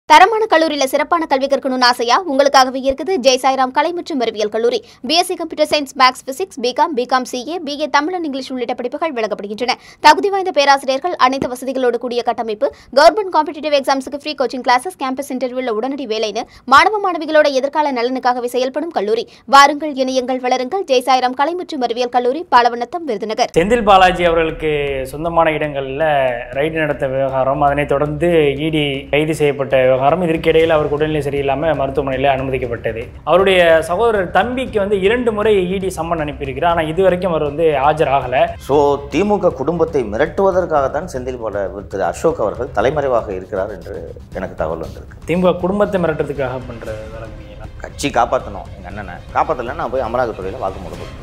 தரமான கல்லூரியில சிறப்பான கல்வி கற்கணும்னு ஆசையா உங்களுக்காகவே இருக்குது ஜெய் சாய்ராம் கலை மற்றும் அறிவியல் கல்லூரி BSc computer science maths physics BCom BCom CA BA Tamil and English உள்ளிட்ட படிப்புகள் வழங்கப்படுகின்றன தகுதி வாய்ந்த பேராசிரியர்கள் அனைத்து வசதிகளோடு கூடிய கட்டமைப்பு கவர்மெண்ட் காம்படிட்டிவ் எக்ஸாம்ஸுக்கு ஃப்ரீ கோச்சிங் கிளாஸஸ் கேம்பஸ் இன்டர்வியூல உடனடி வேலைன்னு மாணவ மாணவிகளோட எதிர்கால நலனுக்காகவே செயல்படும் கல்லூரி வாருங்கள் இணையங்கள் வளருங்கள் ஜெய் சாய்ராம் கலை மற்றும் அறிவியல் கல்லூரி பாலவனத்தம் விருதுநகர் செந்தில் பாலாஜி அவர்களுக்கு சொந்தமான இடங்களில் ரைடு நடத்த விவகாரம் அதனைத் தொடர்ந்து இடி கைது செய்யப்பட்ட விவகாரம் இதற்கிடையில் அவருக்கு உடல்நிலை சரியில்லாமல் மருத்துவமனையில் அனுமதிக்கப்பட்டது அவருடைய சகோதரர் தம்பிக்கு வந்து இரண்டு முறை இடி சம்மன் அனுப்பியிருக்கிறார் ஆனால் இதுவரைக்கும் அவர் வந்து ஆஜராகலை ஸோ திமுக குடும்பத்தை மிரட்டுவதற்காகத்தான் செந்தில் பால திரு அசோக் அவர்கள் தலைமறைவாக இருக்கிறார் என்று எனக்கு தகவல் வந்திருக்கு திமுக குடும்பத்தை மிரட்டுறதுக்காக பண்ணுற வேலைங்களா கட்சி காப்பாற்றணும் எங்கள் அண்ணனை காப்பாற்றலைன்னா நான் போய் அமலாக்கத்துறையில் வாக்குமூலம் கொடுக்கணும்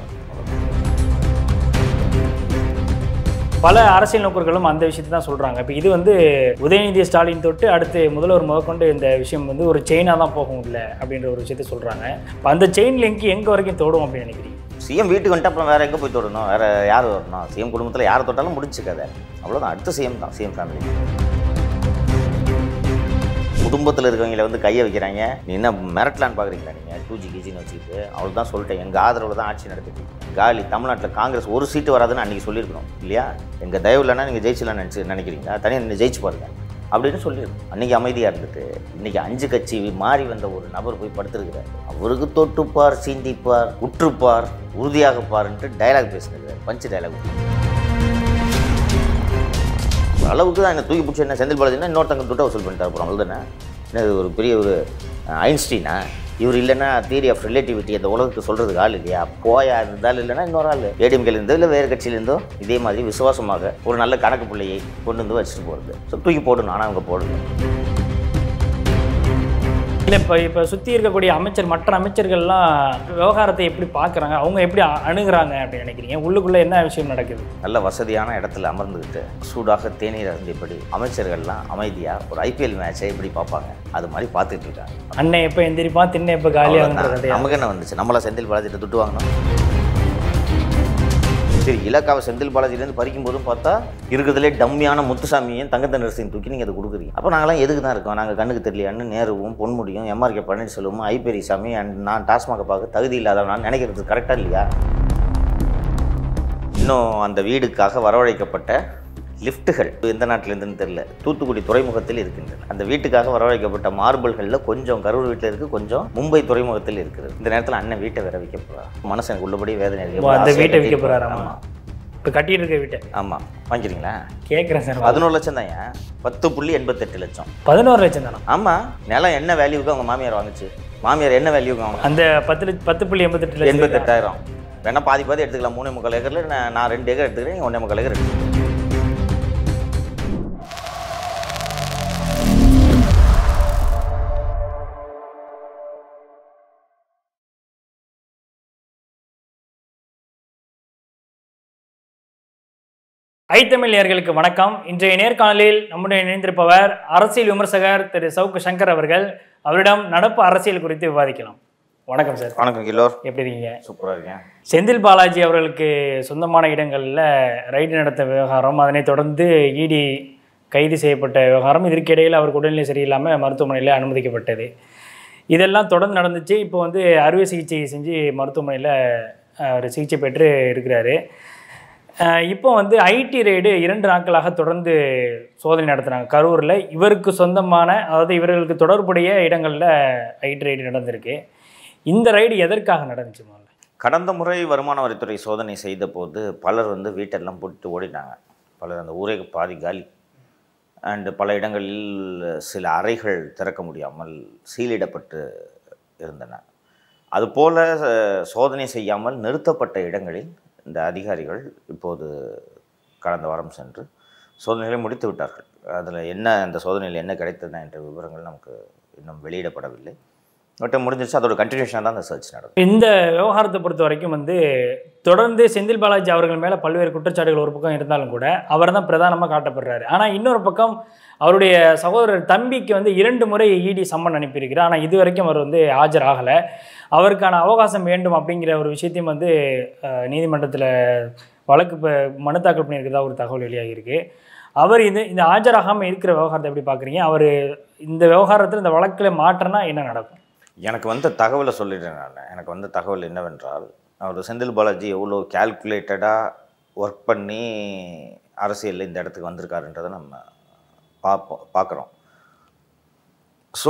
பல அரசியல் நோக்கர்களும் அந்த விஷயத்தை தான் சொல்கிறாங்க இப்போ இது வந்து உதயநிதி ஸ்டாலின் தொட்டு அடுத்து முதல்வர் முதற்கொண்டு இந்த விஷயம் வந்து ஒரு செயினாக தான் போகும் இல்லை அப்படின்ற ஒரு விஷயத்த சொல்கிறாங்க இப்போ அந்த செயின் லிங்க் எங்கே வரைக்கும் தோடும் அப்படின்னு நினைக்கிறீங்க சிஎம் வீட்டுக்கு வந்துட்டு அப்புறம் வேறு எங்கே போய் தொடரணும் வேறு யார் வரணும் சிஎம் குடும்பத்தில் யாரை தொட்டாலும் முடிச்சு கதை அவ்வளோதான் அடுத்த சிஎம் தான் சிஎம் ஃபேமிலி குடும்பத்தில் இருக்கவங்கள வந்து கையை வைக்கிறாங்க நீ என்ன மிரட்டலான்னு பார்க்குறீங்களா நீங்கள் டூ ஜி கிஜின்னு வச்சுக்கிட்டு அவ்வளோ தான் சொல்லிட்டேன் எங்கள் ஆதரவில் தான் ஆட்சி நடத்திட்டு இருக்கீங்க. காலி தமிழ்நாட்டில் காங்கிரஸ் ஒரு சீட்டு வராதுன்னு அன்றைக்கி சொல்லியிருக்கணும் இல்லையா எங்கள் தயவு இல்லைன்னா நீங்கள் ஜெயிச்சலாம்னு நினச்சி நினைக்கிறீங்களா தனியாக நீங்கள் ஜெயிச்சு பாருங்க அப்படின்னு சொல்லியிருக்கோம் அன்றைக்கி அமைதியாக இருந்துட்டு இன்றைக்கி அஞ்சு கட்சி மாறி வந்த ஒரு நபர் போய் படுத்திருக்கிறார் அவருக்கு தொட்டுப்பார் சீண்டிப்பார் உற்றுப்பார் உறுதியாக பாருன்ட்டு டைலாக் பேசினிருக்காரு பஞ்சு டைலாக் அளவுக்கு தான் என்ன தூக்கி பிடிச்சி என்ன செந்தில் பாலாஜினா இன்னொருத்தங்க துட்டை வசூல் பண்ணிட்டார் அப்புறம் அவ்வளோதானே என்ன இது ஒரு பெரிய ஒரு அஹ், ஐன்ஸ்டீனா இவர் இல்லைன்னா தியரி ஆஃப் ரிலேட்டிவிட்டி அந்த உலகத்துக்கு சொல்கிறதுக்கு ஆள் இல்லையா போயா இருந்தாலும் இல்லைன்னா இன்னொரு ஆள் ஏடிஎம்கேலேருந்தோ இல்லை வேறு கட்சியிலேருந்தோ இதே மாதிரி விசுவாசமாக ஒரு நல்ல கணக்கு பிள்ளையை கொண்டு வந்து வச்சுட்டு போகிறது ஸோ தூக்கி போடணும் ஆனால் அவங்க போடணும் இல்லை இப்போ இப்போ சுற்றி இருக்கக்கூடிய அமைச்சர் மற்ற அமைச்சர்கள்லாம் விவகாரத்தை எப்படி பார்க்குறாங்க அவங்க எப்படி அ- அணுகுறாங்க அப்படின்னு நினைக்கிறீங்க உள்ளுக்குள்ளே என்ன விஷயம் நடக்குது நல்ல வசதியான இடத்துல அமர்ந்துக்கிட்டு சூடாக தேநீர் அருந்தியபடி அமைச்சர்கள்லாம் அமைதியாக ஒரு ஐபிஎல் மேட்சை எப்படி பார்ப்பாங்க அது மாதிரி பார்த்துட்டு இருக்காங்க அண்ணன் எப்போ எந்திரிப்பான் திண்ணை எப்போ காலியாகுன்ற அவ்வளவுதான். கதையா நமக்கு என்ன வந்துச்சு நம்மளா செந்தில் பாலாஜிட்ட துட்டு வாங்கணும் சரி இலக்காவை செந்தில் பாலாஜிலேருந்து பறிக்கும் போதும் பார்த்தா இருக்கிறதுலே டம்மியான முத்துசாமியையும் தங்கத்த நரசிங் தூக்கி நீங்கள் அதை கொடுக்குறீங்க அப்போ நாங்களாம் எதுக்கு தான் இருக்கோம் நாங்கள் கண்ணுக்கு தெரியலையான்னு நேருவும் பொன்முடியும் எம்ஆர்கே பழனிசெல்வமும் ஐபெரியசாமி அண்ட் நான் டாஸ்மாக பார்க்க தகுதி இல்லாதவன் நான் நினைக்கிறது கரெக்டாக இல்லையா இன்னும் அந்த வீடுக்காக வரவழைக்கப்பட்ட லிஃப்ட்டுகள் எந்த நாட்டிலேருந்துன்னு தெரியல தூத்துக்குடி துறைமுகத்தில் இருக்கின்றன அந்த வீட்டுக்காக வரவழைக்கப்பட்ட மார்பிள்களில் கொஞ்சம் கரூர் வீட்டில் இருக்குது கொஞ்சம் மும்பை துறைமுகத்தில் இருக்குது இந்த நேரத்தில் அண்ணன் வீட்டை வேற விற்க போகிறார் மனசு எனக்கு உள்ளபடி வேதனை இருக்கு ஓ, அந்த ஆசையா வீட்டை விற்க கட்டிட்டு போகிறாராமா ஆமாம் இப்போ கட்டிட்டு இருக்க வீட்டை ஆமாம் வாங்கிக்கிறீங்களா கேட்குறேன் சார் பதினோரு லட்சம் தான் ஏன் பத்து புள்ளி எண்பத்தெட்டு லட்சம் பதினோரு லட்சம் தானே ஆமாம் நிலம் என்ன வேல்யூவுக்கு அவங்க மாமியார் வாங்குச்சு மாமியார் என்ன வேல்யூவுக்கு அவங்க அந்த பத்து லட்ச- பத்து புள்ளி எண்பத்தெட்டு லட்சம் எண்பத்தெட்டாயிரம் வேணா பாதி பாதி எடுத்துக்கலாம் மூணே முக்கால் ஏக்கரில் நான் நான் ரெண்டு ஏக்கர் எடுத்துக்கிறேன் நீங்கள் ஒன்றே முக்கால் ஏக்கர் எடுத்துக்கிறேன் ஐத்தமிழ் நேயர்களுக்கு வணக்கம் இன்றைய நேர்காணலில் நம்முடைய இணைந்திருப்பவர் அரசியல் விமர்சகர் திரு சவுக்கு சங்கர் அவர்கள் அவரிடம் நடப்பு அரசியல் குறித்து விவாதிக்கலாம் வணக்கம் சார் வணக்கம் கிலோர் எப்படி இருக்கீங்க சூப்பராக இருக்கேன் செந்தில் பாலாஜி அவர்களுக்கு சொந்தமான இடங்களில் ரைடு நடத்த விவகாரம் அதனைத் தொடர்ந்து இடி கைது செய்யப்பட்ட விவகாரம் இதற்கிடையில் அவருக்கு உடல்நிலை சரியில்லாமல் மருத்துவமனையில் அனுமதிக்கப்பட்டது இதெல்லாம் தொடர்ந்து நடந்துச்சு இப்போ வந்து அறுவை சிகிச்சை செஞ்சு மருத்துவமனையில் அவர் சிகிச்சை பெற்று இருக்கிறாரு அஹ் இப்போ வந்து ஐடி ரைடு இரண்டு நாட்களாக தொடர்ந்து சோதனை நடத்துனாங்க கரூரில் இவருக்கு சொந்தமான அதாவது இவர்களுக்கு தொடர்புடைய இடங்களில் ஐடி ரைடு நடந்திருக்கு இந்த ரைடு எதற்காக நடந்துச்சு முதல்ல கடந்த முறை வருமான வரித்துறை சோதனை செய்த போது பலர் வந்து வீட்டெல்லாம் போட்டு ஓடிட்டாங்க பலர் அந்த ஊரே பாதி காலி அண்டு பல இடங்களில் சில அறைகள் திறக்க முடியாமல் சீலிடப்பட்டு இருந்தன அதுபோல அஹ், சோதனை செய்யாமல் நிறுத்தப்பட்ட இடங்களில் இந்த அதிகாரிகள் இப்போது கடந்த வாரம் சென்று சோதனைகளை முடித்து விட்டார்கள் அதில் என்ன அந்த சோதனையில் என்ன கிடைத்தன என்ற விவரங்கள் நமக்கு இன்னும் வெளியிடப்படவில்லை பட் முடிஞ்சிருச்சு அதோட கண்டினியூஷனாக தான் அந்த சர்ச் நடக்கும் இந்த விவகாரத்தை பொறுத்த வரைக்கும் வந்து தொடர்ந்து செந்தில் பாலாஜி அவர்கள் மேலே பல்வேறு குற்றச்சாட்டுகள் ஒரு பக்கம் இருந்தாலும் கூட அவர் தான் பிரதானமாக காட்டப்படுறாரு ஆனால் இன்னொரு பக்கம் அவருடைய சகோதரர் தம்பிக்கு வந்து இரண்டு முறை இடி சம்மன் அனுப்பியிருக்கிறார் ஆனால் இது வரைக்கும் அவர் வந்து ஆஜராகலை அவருக்கான அவகாசம் வேண்டும் அப்படிங்கிற ஒரு விஷயத்தையும் வந்து நீதிமன்றத்தில் வழக்கு இப்போ மனு தாக்கல் பண்ணியிருக்கிறதா ஒரு தகவல் வெளியாகியிருக்கு அவர் இந்த இந்த ஆஜராகாமல் இருக்கிற விவகாரத்தை எப்படி பார்க்குறீங்க அவர் இந்த விவகாரத்தில் இந்த வழக்கில் மாற்றனா என்ன நடக்கும் எனக்கு வந்த தகவலை சொல்லிடுறேன் நான் எனக்கு வந்த தகவல் என்னவென்றால் அவர் செந்தில் பாலாஜி எவ்வளோ கேல்குலேட்டடாக ஒர்க் பண்ணி அரசியலில் இந்த இடத்துக்கு வந்திருக்காருன்றதை நம்ம பார்ப்போம் பார்க்குறோம் ஸோ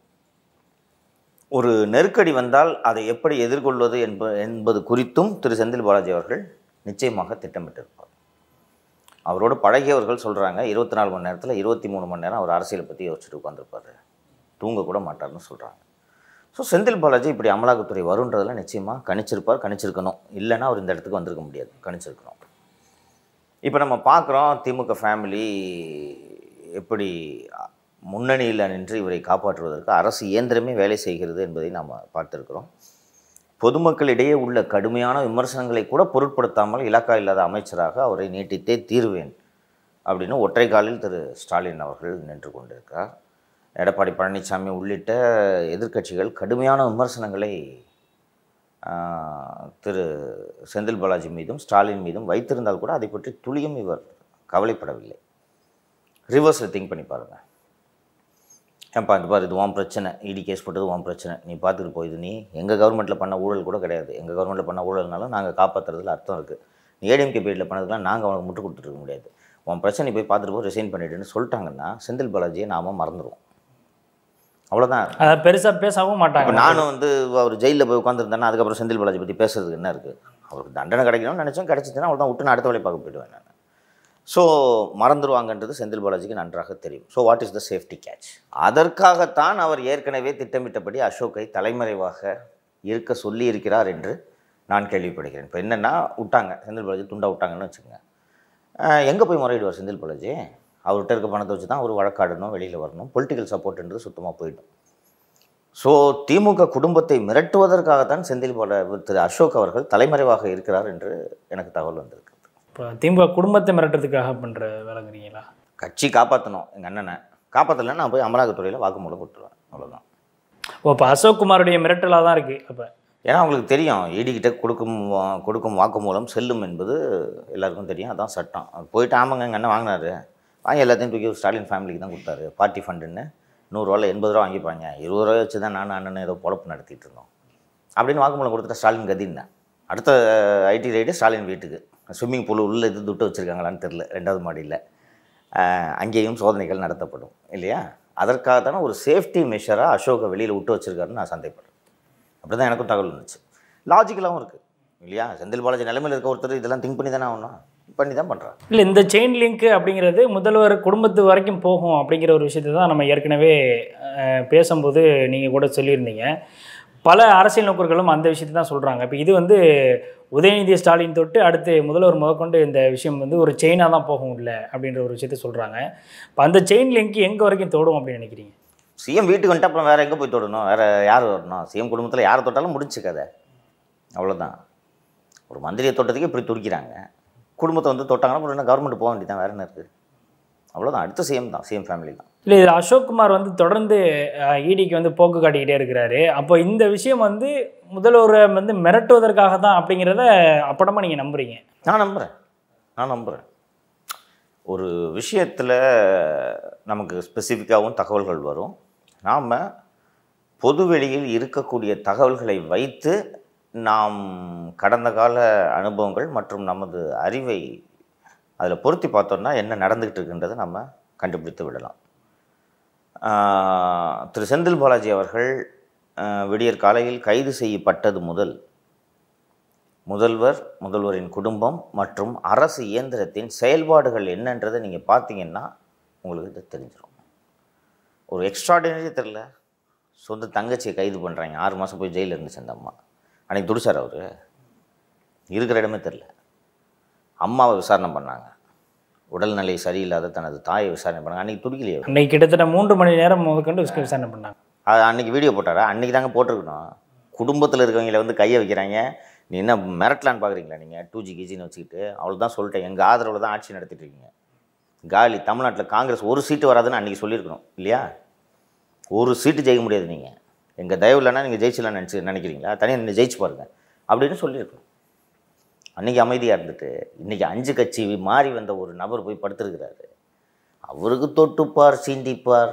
ஒரு நெருக்கடி வந்தால் அதை எப்படி எதிர்கொள்வது என்ப என்பது குறித்தும் திரு செந்தில் பாலாஜி அவர்கள் நிச்சயமாக திட்டமிட்டிருப்பார் அவரோடு பழகியவர்கள் சொல்கிறாங்க இருபத்தி நாலு மணி நேரத்தில் இருபத்தி மூணு மணி நேரம் அவர் அரசியலை பற்றி யோசிச்சுட்டு உட்காந்துருப்பார் தூங்க கூட மாட்டார்னு சொல்கிறாங்க ஸோ செந்தில் பாலாஜி இப்படி அமலாக்கத்துறை வருன்றதில் நிச்சயமாக கணிச்சிருப்பார் கணிச்சிருக்கணும் இல்லைன்னா அவர் இந்த இடத்துக்கு வந்திருக்க முடியாது கணிச்சிருக்கணும் இப்போ நம்ம பார்க்குறோம் திமுக ஃபேமிலி எப்படி முன்னணியில் நின்று இவரை காப்பாற்றுவதற்கு அரசு இயந்திரமே வேலை செய்கிறது என்பதை நாம் பார்த்துருக்கிறோம் பொதுமக்களிடையே உள்ள கடுமையான விமர்சனங்களை கூட பொருட்படுத்தாமல் இலாக்கா இல்லாத அமைச்சராக அவரை நீட்டித்தே தீர்வேன் அப்படின்னு ஒற்றை காலில் திரு ஸ்டாலின் அவர்கள் நின்று கொண்டிருக்கிறார் எடப்பாடி பழனிசாமி உள்ளிட்ட எதிர்க்கட்சிகள் கடுமையான விமர்சனங்களை ஆஹ், திரு செந்தில் பாலாஜி மீதும் ஸ்டாலின் மீதும் வைத்திருந்தால் கூட அதை பற்றி துளியும் இவர் கவலைப்படவில்லை ரிவர்ஸில் திங்க் பண்ணி பாருங்கள் ஏன்ப்பா இது பாரு இது உன் பிரச்சனை இடி கேஸ் போட்டது உன் பிரச்சனை நீ பார்த்துட்டு போய் இது நீ எங்கள் கவர்மெண்ட்டில் பண்ண ஊழல் கூட கிடையாது எங்கள் கவர்மெண்ட்டில் பண்ண ஊழல்னாலும் நாங்கள் காப்பாற்றுறதுல அர்த்தம் இருக்குது நீ ஏடிஎம்கே பீரியடில் பண்ணதுக்கெலாம் நாங்கள் அவனுக்கு முட்டு கொடுத்துருக்க முடியாது உன் பிரச்சனை நீ போய் பார்த்துட்டு போய் ரிசைன் பண்ணிவிடுன்னு சொல்லிட்டாங்கன்னா செந்தில் பாலாஜியை நாம மறந்துடுவோம் அவ்வளோதான் அதை பெருசாக பேசவும் இப்போ மாட்டாங்க நானும் வந்து அவர் ஜெயிலில் போய் உட்காந்துருந்தேன்னா அதுக்கப்புறம் செந்தில் பாலாஜி பற்றி பேசுறதுக்கு என்ன இருக்குது அவருக்கு தண்டனை கிடைக்கணும்னு நினச்சோம் கிடச்சிச்சுன்னா அவ்வளோ தான் விட்டு நான் அடுத்த வேலையை பார்க்க போயிடுவேன் நான் ஸோ மறந்துடுவாங்கன்றது செந்தில் பாலாஜிக்கு நன்றாக தெரியும் so what is the safety catch அதற்காகத்தான் அவர் ஏற்கனவே திட்டமிட்டபடி அசோக்கை தலைமறைவாக இருக்க சொல்லி இருக்கிறார் என்று நான் கேள்விப்படுகிறேன் இப்போ என்னென்னா விட்டாங்க செந்தில் பாலாஜி துண்டா விட்டாங்கன்னு வச்சுக்கோங்க எங்கே போய் முறையிடுவார் செந்தில் பாலாஜி அவர்கிட்ட இருக்க பணத்தை வச்சு தான் அவர் வழக்காடணும் வெளியில் வரணும் பொலிட்டிக்கல் சப்போர்ட்ன்றது சுத்தமாக போயிடும் ஸோ திமுக குடும்பத்தை மிரட்டுவதற்காகத்தான் செந்தில் பால திரு அசோக் அவர்கள் தலைமறைவாக இருக்கிறார் என்று எனக்கு தகவல் வந்திருக்கு இப்போ திமுக குடும்பத்தை மிரட்டுறதுக்காக பண்ணுற வேலைங்கிறீங்களா கட்சி காப்பாற்றணும் எங்கள் அண்ணனை காப்பாற்றலைன்னா நான் போய் அமலாக்கத்துறையில் வாக்குமூலம் கொடுத்துருவேன் அவ்வளோதான் ஓ இப்போ அசோக் குமாருடைய மிரட்டலாக தான் இருக்குது அப்போ ஏன்னா அவங்களுக்கு தெரியும் ஈடிக்கிட்ட கொடுக்கும் வா- கொடுக்கும் வாக்குமூலம் செல்லும் என்பது எல்லாருக்கும் தெரியும் அதான் சட்டம் அது போயிட்டு ஆமாங்க எங்கள் அண்ணன் வாங்கினாரு வாங்கி எல்லாத்தையும் தூக்கி ஸ்டாலின் ஃபேமிலிக்கு தான் கொடுத்தாரு பார்ட்டி ஃபண்டுன்னு நூறுரூவாவில் எண்பது ரூபா வாங்கிப்பாங்க இருபது ரூபா வச்சு தான் நானும் அண்ணன் ஏதோ பொழப்பு நடத்திட்டு இருந்தோம் அப்படின்னு வாக்குமூலம் கொடுத்துட்டா ஸ்டாலின் கதின்னு அடுத்த ஐடி ரைடு ஸ்டாலின் வீட்டுக்கு ஸ்விம்மிங் பூல் உள்ளே இது துட்டு வச்சுருக்காங்களான்னு தெரில ரெண்டாவது மாடியில் அங்கேயும் சோதனைகள் நடத்தப்படும் இல்லையா அதற்காக தானே ஒரு சேஃப்டி மெஷராக அசோகை வெளியில் விட்டு வச்சிருக்காருன்னு நான் சந்தேகப்படுறேன் அப்படி தான் எனக்கும் தகவல் இருந்துச்சு லாஜிக்கலாகவும் இருக்குது இல்லையா செந்தில் பாலாஜி நிலைமையில் இருக்க ஒருத்தர் இதெல்லாம் திங்க் பண்ணி தானே ஆகணும் பண்ணி தான் பண்ணுறாரு இல்லை இந்த செயின் லிங்க் அப்படிங்கிறது முதல்வர் குடும்பத்து வரைக்கும் போகும் அப்படிங்கிற ஒரு விஷயத்தை தான் நம்ம ஏற்கனவே அஹ், பேசும்போது நீங்கள் கூட சொல்லியிருந்தீங்க பல அரசியல் நோக்கர்களும் அந்த விஷயத்தை தான் சொல்கிறாங்க இப்போ இது வந்து உதயநிதி ஸ்டாலின் தொட்டு அடுத்து முதல்வர் முதற்கொண்டு இந்த விஷயம் வந்து ஒரு செயினாக தான் போகும் இல்லை அப்படின்ற ஒரு விஷயத்த சொல்கிறாங்க இப்போ அந்த செயின் லிங்க் எங்கே வரைக்கும் தோடும் அப்படின்னு நினைக்கிறீங்க சிஎம் வீட்டுக்கு வந்துட்டு அப்புறம் வேறு எங்கே போய் தொடணும் வேறு யார் வரணும் சிஎம் குடும்பத்தில் யாரை தொட்டாலும் முடிஞ்சு கதை அவ்வளோதான் ஒரு மந்திரியை தொட்டதுக்கு இப்படி துடிக்கிறாங்க குடும்பத்தை வந்து தொட்டாங்கன்னா அப்புறம் என்ன கவர்மெண்ட் போக வேண்டியதான் வேறு என்ன இருக்குது அவ்வளோதான் அடுத்த சிஎம் தான் சிஎம் ஃபேமிலி தான் இல்லை இதில் அசோக்குமார் வந்து தொடர்ந்து இடிக்கு வந்து போக்கு காட்டிக்கிட்டே இருக்கிறாரு அப்போ இந்த விஷயம் வந்து முதல்வரை வந்து மிரட்டுவதற்காக தான் அப்படிங்கிறத அப்படமா நீங்கள் நம்புறீங்க நான் நம்புகிறேன் நான் நம்புகிறேன் ஒரு விஷயத்தில் நமக்கு ஸ்பெசிஃபிக்காகவும் தகவல்கள் வரும் நாம் பொதுவெளியில் இருக்கக்கூடிய தகவல்களை வைத்து நாம் கடந்த கால அனுபவங்கள் மற்றும் நமது அறிவை அதில் பொருத்தி பார்த்தோம்னா என்ன நடந்துக்கிட்டு இருக்குன்றதை நம்ம கண்டுபிடித்து விடலாம் ஆஹ், திரு செந்தில் பாலாஜி அவர்கள் ஆஹ், விடியற் காலையில் கைது செய்யப்பட்டது முதல் முதல்வர் முதல்வரின் குடும்பம் மற்றும் அரசு இயந்திரத்தின் செயல்பாடுகள் என்னன்றதை நீங்கள் பார்த்தீங்கன்னா உங்களுக்கு இது தெரிஞ்சிடும் ஒரு எக்ஸ்ட்ராடினரி தெரில சொந்த தங்கச்சியை கைது பண்ணுறாங்க ஆறு மாதம் போய் ஜெயிலில் இருந்துச்சு அந்த அம்மா அன்றைக்கி துடிச்சார் அவர் இருக்கிற இடமே தெரில அம்மாவை விசாரணை பண்ணாங்க உடல்நிலை சரியில்லாத தனது தாயை விசாரணை பண்ணாங்க அன்றைக்கி துடிக்கலையே அவர். அன்னைக்கு கிட்டத்தட்ட மூன்று மணி நேரம் முதற்கொண்டு விஸ்க விசாரணை பண்ணாங்க அது அன்றைக்கி வீடியோ போட்டாரா அன்றைக்கி தாங்க போட்டிருக்கணும் குடும்பத்தில் இருக்கவங்கள வந்து கையை வைக்கிறாங்க நீ என்ன மிரட்டலான்னு பார்க்குறீங்களா நீங்கள் டூ ஜி கிஜின்னு வச்சுக்கிட்டு அவ்வளோ தான் சொல்லிட்டேன் எங்கள் ஆதரவில் தான் ஆட்சி நடத்திட்டு இருக்கீங்க காலி தமிழ்நாட்டில் காங்கிரஸ் ஒரு சீட்டு வராதுன்னு அன்றைக்கி சொல்லியிருக்கணும் இல்லையா ஒரு சீட்டு ஜெயிக்க முடியாது நீங்கள் எங்கள் தயவு இல்லைன்னா நீங்கள் ஜெயிச்சலாம் நினச்சி நினைக்கிறீங்களா தனியாக நின்று ஜெயிச்சு பாருங்க அப்படின்னு சொல்லியிருக்கணும் அன்றைக்கி அமைதியாக இருந்துட்டு இன்றைக்கி அஞ்சு கட்சி மாறி வந்த ஒரு நபர் போய் படுத்திருக்கிறாரு அவருக்கு தொட்டுப்பார் சீண்டிப்பார்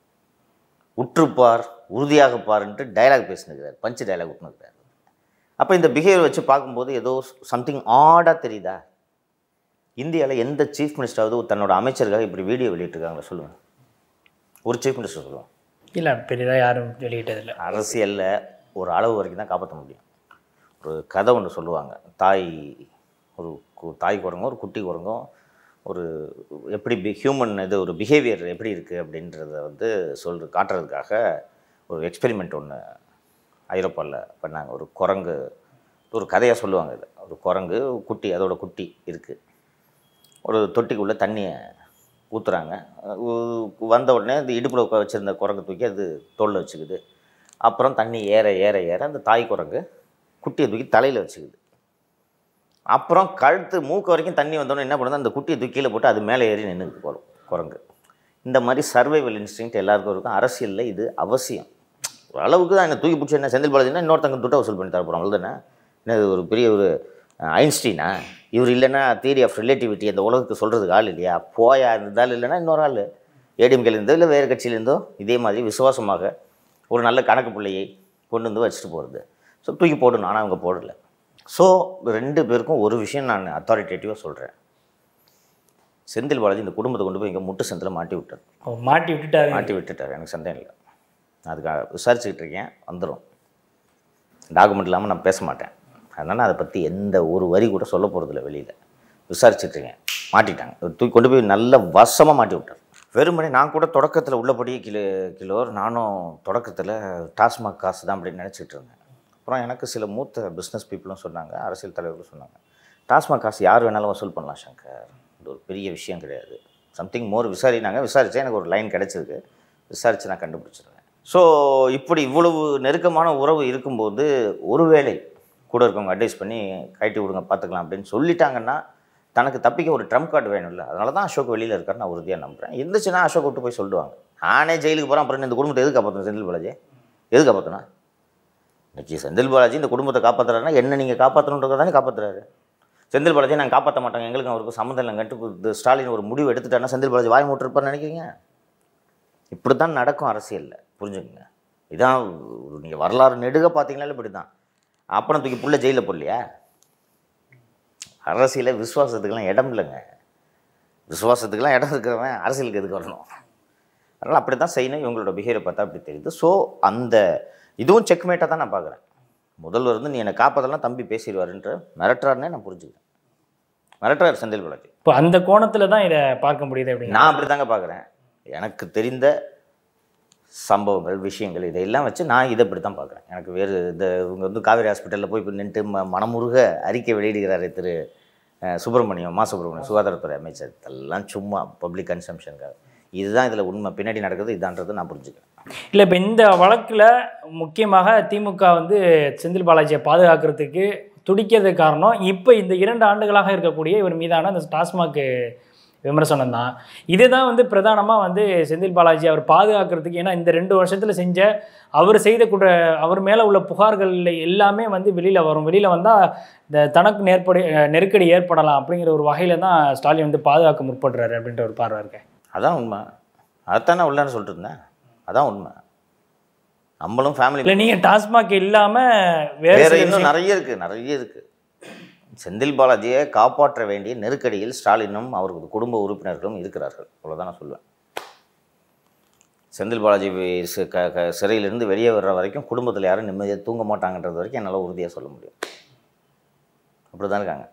உற்றுப்பார் உறுதியாக பாருன்ட்டு டயலாக் பேசினுக்கிறார் பஞ்சு டயலாக் விட்டுனுக்கிறார் அப்போ இந்த பிஹேவியர் வச்சு பார்க்கும்போது ஏதோ சம்திங் ஆடாக தெரியுதா இந்தியாவில் எந்த சீஃப் மினிஸ்டராவது தன்னோட அமைச்சருக்காக இப்படி வீடியோ வெளியிட்டிருக்காங்களா சொல்லுங்கள் ஒரு சீஃப் மினிஸ்டர் சொல்லுவோம் இல்லை பெரிதாக யாரும் வெளியிட்டதில்லை அரசியலில் ஒரு அளவு வரைக்கும் தான் காப்பாற்ற முடியும் ஒரு கதை ஒன்று சொல்லுவாங்க தாய் ஒரு கு- தாய் குரங்கும் ஒரு குட்டி குரங்கும் ஒரு எப்படி பி ஹியூமன் இது ஒரு பிஹேவியர் எப்படி இருக்குது அப்படின்றத வந்து சொல் காட்டுறதுக்காக ஒரு எக்ஸ்பெரிமெண்ட் ஒன்று ஐரோப்பாவில் பண்ணாங்க ஒரு குரங்கு ஒரு கதையாக சொல்லுவாங்க இது ஒரு குரங்கு குட்டி அதோட குட்டி இருக்குது ஒரு தொட்டிக்குள்ளே தண்ணியை ஊற்றுறாங்க வந்த உடனே இந்த இடுப்பில் உட்கார வச்சுருந்த குரங்கு தூக்கி அது தோளில் வச்சுக்குது அப்புறம் தண்ணி ஏற ஏற ஏற அந்த தாய் குரங்கு குட்டியை தூக்கி தலையில் வச்சுக்குது அப்புறம் கழுத்து மூக்கு வரைக்கும் தண்ணி வந்தோடனே என்ன பண்ணுது அந்த குட்டியை தூக்கி கீழே போட்டு அது மேலே ஏறி நின்றுக்கு போகிறோம் குரங்கு இந்த மாதிரி சர்வைவல் இன்ஸ்டிங்க்ட் எல்லாருக்கும் இருக்கும் அரசியலில் இது அவசியம் ஒரு அளவுக்கு தான் என்ன தூக்கி பிடிச்சி என்ன செந்தில் பாலாஜினா இன்னொருத்தங்க துட்டை வசூல் பண்ணி தர போகிறோம் அவ்வளோதானே என்ன இது ஒரு பெரிய ஒரு அஹ், ஐன்ஸ்டீனா இவர் இல்லைன்னா தியரி ஆஃப் ரிலேட்டிவிட்டி அந்த உலகத்துக்கு சொல்கிறதுக்கு ஆள் இல்லையா போயா இருந்தாலும் இல்லைன்னா இன்னொரு ஆள் ஏடிஎம்கேலேருந்தோ இல்லை வேறு கட்சியிலேருந்தோ இதே மாதிரி விசுவாசமாக ஒரு நல்ல கணக்கு பிள்ளையை கொண்டு வந்து வச்சுட்டு போகிறது ஸோ தூக்கி போடணும் ஆனால் அவங்க போடலை ஸோ ரெண்டு பேருக்கும் ஒரு விஷயம் நான் அத்தாரிட்டேட்டிவாக சொல்கிறேன் செந்தில் பாலாஜி இந்த குடும்பத்தை கொண்டு போய் இங்கே முட்டு சந்தில் மாட்டி விட்டார் ஓ, மாட்டி விட்டுட்டாரு மாட்டி விட்டுட்டார் எனக்கு சந்தேகம் இல்லை அதுக்காக விசாரிச்சுக்கிட்டு இருக்கேன் வந்துடும் டாக்குமெண்ட் இல்லாமல் நான் பேச மாட்டேன் அதனால் அதை பற்றி எந்த ஒரு வரி கூட சொல்ல போகிறதில்ல வெளியில் விசாரிச்சுட்டு இருக்கேன் மாட்டிட்டாங்க இவர் தூக்கி கொண்டு போய் நல்ல வசமாக மாட்டி விட்டார் வெறுமனே நான் கூட தொடக்கத்தில் உள்ளபடியே கிலோ கிலோர் நானும் தொடக்கத்தில் டாஸ்மாக் காசு தான் அப்படின்னு நினச்சிட்டு இருந்தேன் அப்புறம் எனக்கு சில மூத்த பிஸ்னஸ் பீப்புளும் சொன்னாங்க அரசியல் தலைவர்களும் சொன்னாங்க டாஸ்மாக் காசு யார் வேணாலும் வசூல் பண்ணலாம் சங்கர் இது ஒரு பெரிய விஷயம் கிடையாது சம்திங் மோர் விசாரினாங்க விசாரித்தேன் எனக்கு ஒரு லைன் கிடச்சிருக்கு விசாரித்து நான் கண்டுபிடிச்சிருவேன் ஸோ இப்படி இவ்வளவு நெருக்கமான உறவு இருக்கும்போது ஒருவேளை கூட இருக்கவங்க அட்வைஸ் பண்ணி கழட்டி விடுங்க பார்த்துக்கலாம் அப்படின்னு சொல்லிட்டாங்கன்னா தனக்கு தப்பிக்க ஒரு ட்ரம் கார்டு வேணும்ல அதனால தான் அசோக் வெளியில் இருக்காரு நான் உறுதியாக நம்புகிறேன் இருந்துச்சுன்னா அசோக் விட்டு போய் சொல்லுவாங்க நானே ஜெயிலுக்கு போகிறேன் அப்புறம் இந்த குடும்பத்தை எதுக்கு காப்பாற்றணும் செந்தில் பாலாஜி எது காப்பாற்றணும் இன்னைக்கு செந்தில் பாலாஜி இந்த குடும்பத்தை காப்பாற்றுறாருன்னா என்ன நீங்கள் காப்பாற்றணுன்றதை தானே காப்பாற்றுறாரு செந்தில் பாலாஜி நாங்கள் காப்பாற்ற மாட்டோங்க எங்களுக்கு அவருக்கு சம்மந்தம் இல்லைங்கன்ட்டு இது ஸ்டாலின் ஒரு முடிவு எடுத்துட்டாருன்னா செந்தில் பாலாஜி வாய் மூட்டிருப்பார்னு நினைக்கிறீங்க இப்படி தான் நடக்கும் அரசியலில் புரிஞ்சுக்கங்க இதான் நீங்கள் வரலாறு நெடுக பார்த்தீங்கனாலும் இப்படி தான் அப்புறம் தூக்கி புள்ள ஜெயிலில் போடலையா அரசியலில் விசுவாசத்துக்கெல்லாம் இடம் இல்லைங்க விசுவாசத்துக்கெல்லாம் இடம் இருக்கிறவன் அரசியலுக்கு எதுக்கு வரணும் அதனால் அப்படி தான் செய்யணும் இவங்களோட பிஹேவியர் பார்த்தா அப்படி தெரியுது ஸோ அந்த இதுவும் செக்மேட்டாக தான் நான் பார்க்குறேன் முதல்வர் வந்து நீ என்னை காப்பாற்றலாம் தம்பி பேசிடுவாருன்ற மிரட்டுறாருன்னே நான் புரிஞ்சுக்கிறேன் மிரட்டுறாரு செந்தில் பாலாஜி இப்போ அந்த கோணத்தில் தான் இதை பார்க்க முடியுது அப்படின்னா நான் அப்படி தாங்க பார்க்குறேன் எனக்கு தெரிந்த சம்பவங்கள் விஷயங்கள் இதையெல்லாம் வச்சு நான் இதை இப்படி தான் பார்க்குறேன் எனக்கு வேறு இந்த இவங்க வந்து காவேரி ஹாஸ்பிட்டலில் போய் இப்போ நின்று ம மனமுருக அறிக்கை வெளியிடுகிறாரு திரு அஹ், சுப்பிரமணியம் மா சுப்பிரமணியம் சுகாதாரத்துறை அமைச்சர் இதெல்லாம் சும்மா பப்ளிக் கன்சம்ஷனுக்காக இதுதான் இதில் உண்மை பின்னாடி நடக்குது இதான்றது நான் புரிஞ்சுக்கிறேன் இல்லை இப்போ இந்த வழக்கில் முக்கியமாக திமுக வந்து செந்தில் பாலாஜியை பாதுகாக்கிறதுக்கு துடிக்கிறது காரணம் இப்போ இந்த இரண்டு ஆண்டுகளாக இருக்கக்கூடிய இவர் மீதான அந்த டாஸ்மாக் விமர்சனம் தான் இதுதான் வந்து பிரதானமாக வந்து செந்தில் பாலாஜி அவர் பாதுகாக்கிறதுக்கு ஏன்னா இந்த ரெண்டு வருஷத்தில் செஞ்ச அவர் செய்த குற்ற அவர் மேலே உள்ள புகார்கள் எல்லாமே வந்து வெளியில் வரும் வெளியில் வந்தால் இந்த தனக்கு நேர்படி நெருக்கடி ஏற்படலாம் அப்படிங்கிற ஒரு வகையில் தான் ஸ்டாலின் வந்து பாதுகாக்க முற்படுறாரு அப்படின்ற ஒரு பார்வை இருக்கு அதான் உண்மை அதைத்தான் நான் உள்ளேன்னு சொல்லிட்டு இருந்தேன் அதான் உண்மை நம்மளும் ஃபேமிலி இல்லை நீங்கள் டாஸ்மாக் இல்லாமல் வேற வேறு இன்னும் நிறைய இருக்கு நிறைய இருக்கு செந்தில் பாலாஜியை காப்பாற்ற வேண்டிய நெருக்கடியில் ஸ்டாலினும் அவரது குடும்ப உறுப்பினர்களும் இருக்கிறார்கள் அவ்வளோதான் நான் சொல்லுவேன் செந்தில் பாலாஜி வி- சி- க க சிறையிலிருந்து வெளியே வர்ற வரைக்கும் குடும்பத்தில் யாரும் நிம்மதியாக தூங்க மாட்டாங்கன்றது வரைக்கும் என்னால் உறுதியாக சொல்ல முடியும் அப்படி தான் இருக்காங்க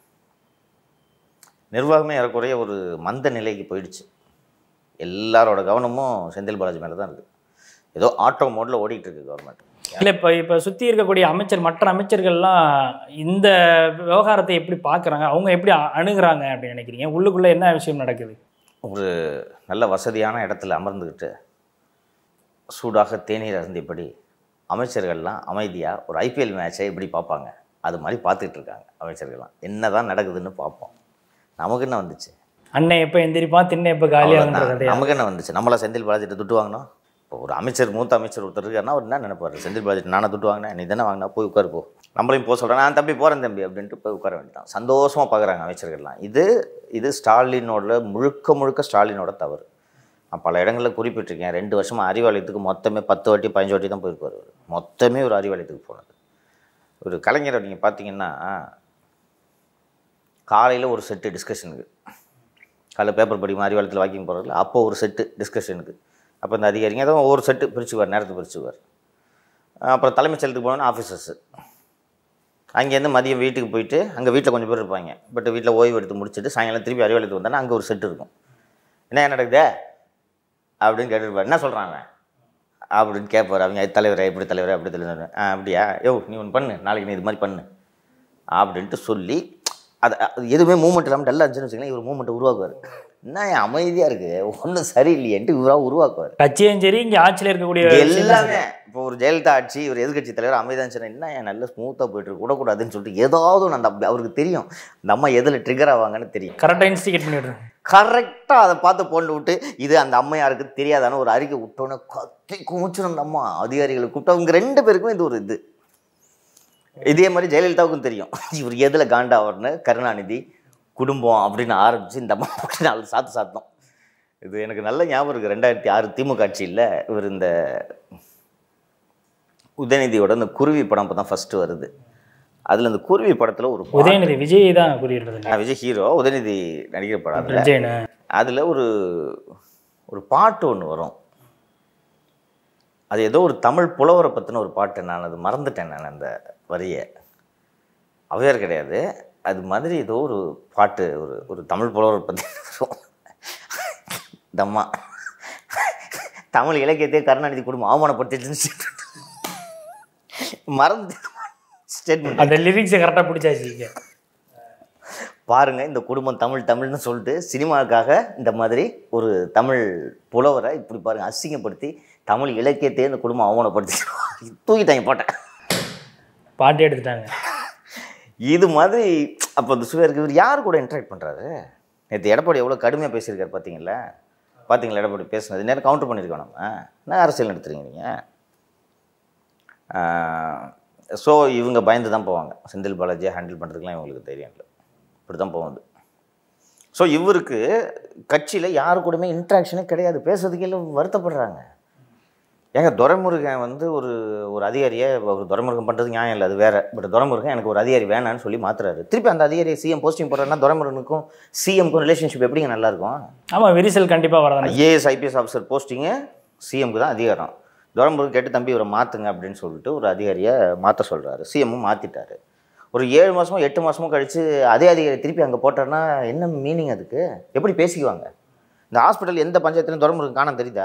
நிர்வாகமே ஏறக்குறைய ஒரு மந்த நிலைக்கு போயிடுச்சு எல்லாரோட கவனமும் செந்தில் பாலாஜி மேலே தான் இருக்குது ஏதோ ஆட்டோ மோடில் ஓடிட்டு இருக்கு கவர்மெண்ட் இல்லை இப்போ இப்போ சுற்றி இருக்கக்கூடிய அமைச்சர் மற்ற அமைச்சர்கள்லாம் இந்த விவகாரத்தை எப்படி பார்க்குறாங்க அவங்க எப்படி அ- அணுகுறாங்க அப்படின்னு நினைக்கிறீங்க உள்ளுக்குள்ளே என்ன விஷயம் நடக்குது ஒரு நல்ல வசதியான இடத்துல அமர்ந்துக்கிட்டு சூடாக தேநீர் அருந்தியபடி அமைச்சர்கள்லாம் அமைதியாக ஒரு ஐபிஎல் மேட்சை எப்படி பார்ப்பாங்க அது மாதிரி பார்த்துட்டு இருக்காங்க அமைச்சர்கள்லாம் என்ன தான் நடக்குதுன்னு பார்ப்போம் நமக்கு என்ன வந்துச்சு அண்ணன் எப்போ எந்திரிப்பான் திண்ணை எப்போ காலியாகுன்ற அவ்வளவுதான். கதையா நமக்கு என்ன வந்துச்சு நம்மளா செந்தில் பாலாஜிட்ட துட்டு வாங்கினோம் இப்போ ஒரு அமைச்சர் மூத்த அமைச்சர் ஒருத்தர் இருக்காருன்னா அவர் என்ன நினைப்பாரு செந்தில் பாலாஜி நானே துட்டு வாங்கினேன் நீ தானே வாங்கினா போய் உட்காரு போ நம்மளையும் போக சொல்கிறேன் நான் தம்பி போகிறேன் தம்பி அப்படின்ட்டு போய் உட்கார வேண்டியதான் சந்தோஷமாக பார்க்குறாங்க அமைச்சர்கள்லாம் இது இது ஸ்டாலினோட முழுக்க முழுக்க ஸ்டாலினோட தவறு நான் பல இடங்களில் குறிப்பிட்டிருக்கேன் ரெண்டு வருஷமாக அறிவாலயத்துக்கு மொத்தமே பத்து வாட்டி பதினஞ்சு வாட்டி தான் போயிருப்பார் அவர் மொத்தமே ஒரு அறிவாலயத்துக்கு போனது ஒரு கலைஞரை நீங்கள் பார்த்தீங்கன்னா காலையில் ஒரு செட்டு டிஸ்கஷனுக்கு காலைல பேப்பர் படிக்கும் அறிவாலயத்தில் வாக்கிங் போகிறதுல அப்போ ஒரு செட்டு டிஸ்கஷனுக்கு அப்போ இந்த அதிகாரிங்க அதான் ஒவ்வொரு செட்டு பிரிச்சுவார் நேரத்தை பிரிச்சுவார் அப்புறம் தலைமைச் செயலத்துக்கு போனோன்னா ஆஃபீஸர்ஸு அங்கேருந்து மதியம் வீட்டுக்கு போயிட்டு அங்கே வீட்டில் கொஞ்சம் பேர் இருப்பாங்க பட் வீட்டில் ஓய்வு எடுத்து முடிச்சுட்டு சாயங்காலம் திருப்பி அறிவாலயத்துக்கு வந்தானா அங்கே ஒரு செட்டு இருக்கும் என்ன நடக்குதே அப்படின்னு கேட்டுருப்பார் என்ன சொல்கிறாங்க அப்படின்னு கேட்பார் அவங்க "அது தலைவரே இப்படி தலைவரே அப்படி தலைவர் ஆ அப்படியா யோ நீ ஒன்று பண்ணு நாளைக்கு நீ இது மாதிரி பண்ணு அப்படின்ட்டு சொல்லி அது அது எதுவுமே மூமெண்ட் இல்லாமல் டல்லாக இருந்துச்சுன்னு வச்சுக்கலாம் இவர் மூமெண்ட்டை உருவாக்குவார் என்ன என் அமைதியாக இருக்குது ஒன்றும் சரியில்லையேன்ட்டு இவராக உருவாக்குவார் கட்சியும் சரி இங்க ஆட்சியில் இருக்கக்கூடிய எல்லாமே இப்போ ஒரு ஜெயலலிதா ஆட்சி ஒரு எதிர்கட்சி தலைவர் அமைதிதான் சொன்னா என்ன என் நல்ல ஸ்மூத்தாக போயிட்டு இருக்கு விடக்கூடாதுன்னு சொல்லிட்டு ஏதாவது ஒன்று அந்த அப்ப- அவருக்கு தெரியும் இந்த அம்மா எதில் ட்ரிகர் ஆவாங்கன்னு தெரியும் கரெக்டாக இன்ஸ்டிகேட் பண்ணி விடுறேன் கரெக்டாக அதை பார்த்து போட்டு விட்டு இது அந்த அம்மையாருக்கு தெரியாதான்னு ஒரு அறிக்கை விட்டோன்னே கத்தி குமிச்சிடும் அந்த அம்மா அதிகாரிகளை கூப்பிட்டு அவங்க ரெண்டு பேருக்கும் இது ஒரு இது இதே மாதிரி ஜெயலலிதாவுக்கும் தெரியும் இவர் எதில் காண்டாவர்னு கருணாநிதி குடும்பம் அப்படின்னு ஆரம்பித்து இந்த அம்மா போட்டு நாலு சாத்து சாத்தம் இது எனக்கு நல்ல ஞாபகம் இருக்குது ரெண்டாயிரத்தி ஆறு திமுக ஆட்சியில் இவர் இந்த உதயநிதியோட இந்த குருவி படம் இப்போ தான் ஃபஸ்ட்டு வருது அதில் இந்த குருவி படத்தில் ஒரு பாட்டு- உதயநிதி விஜய் தான் குறியிடுறது ஆ, விஜய் ஹீரோ உதயநிதி நடிகர் படம் அதில் விஜய்னு அதில் ஒரு ஒரு பாட்டு ஒன்று வரும் அது ஏதோ ஒரு தமிழ் புலவரை பற்றின ஒரு பாட்டு நான் அது மறந்துட்டேன் நான் அந்த வரியை அவையார் கிடையாது அது மாதிரி ஏதோ ஒரு பாட்டு ஒரு ஒரு தமிழ் புலவரை பற்றி வரும் தம்மா தமிழ் இலக்கியத்தையே கருணாநிதி குடும்பம் அவமானப்படுத்திடுச்சுன்னு மறந்து ஸ்டேட்மெண்ட் அந்த லிரிக்ஸை கரெக்டாக பிடிச்சாச்சு இங்க. பாருங்க இந்த குடும்பம் தமிழ் தமிழ்னு சொல்லிட்டு சினிமாவுக்காக இந்த மாதிரி ஒரு தமிழ் புலவரை இப்படி பாருங்க அசிங்கப்படுத்தி தமிழ் இலக்கியத்தையே இந்த குடும்பம் அவமானப்படுத்தி தூக்கிட்டாங்க போட்டேன் பாட்டே எடுத்துட்டாங்க இது மாதிரி அப்போ இந்த சுவேருக்கு இவர் யார் கூட இன்ட்ராக்ட் பண்ணுறாரு நேற்று எடப்பாடி எவ்வளோ கடுமையாக பேசியிருக்காரு பார்த்தீங்களா பார்த்தீங்களா எடப்பாடி பேசுனது நேரம் கவுண்டர் பண்ணியிருக்கோம் நம்ம என்ன அரசியல் நடத்துறீங்க நீங்கள் ஸோ இவங்க பயந்து தான் போவாங்க செந்தில் பாலாஜியை ஹேண்டில் பண்ணுறதுக்குலாம் இவங்களுக்கு தெரியும் இல்லை இப்படி தான் போகுது ஸோ இவருக்கு கட்சியில் யாரு கூடயுமே இன்ட்ராக்ஷனே கிடையாது பேசுறதுக்கு எல்லாம் வருத்தப்படுறாங்க ஏங்க துரைமுருகன் வந்து ஒரு ஒரு அதிகாரியை ஒரு துரைமுருகன் பண்ணுறது நியாயம் இல்லை அது வேற பட் துரைமுருகன் எனக்கு ஒரு அதிகாரி வேணான்னு சொல்லி மாத்துறாரு திருப்பி அந்த அதிகாரியை சிஎம் போஸ்டிங் போடுறாருன்னா துரைமுருகனுக்கும் சிஎம்க்கும் ரிலேஷன்ஷிப் எப்படிங்க நல்லா இருக்கும் ஆமாம் விரிசல் கண்டிப்பாக வரதானே ஐஏஎஸ் ஐபிஎஸ் ஆஃபீஸர் போஸ்டிங்கு சிஎம்க்கு தான் அதிகாரம் துரைமுருகன் கேட்டு தம்பி இவரை மாற்றுங்க அப்படின்னு சொல்லிட்டு ஒரு அதிகாரியை மாற்ற சொல்கிறாரு சிஎம்மும் மாற்றிட்டாரு ஒரு ஏழு மாதமோ எட்டு மாதமோ கழித்து அதே அதிகாரி திருப்பி அங்கே போட்டாருன்னா என்ன மீனிங் அதுக்கு எப்படி பேசிக்குவாங்க இந்த ஹாஸ்பிட்டல் எந்த பஞ்சாயத்துலையும் துரைமுருகன் காண தெரியுதா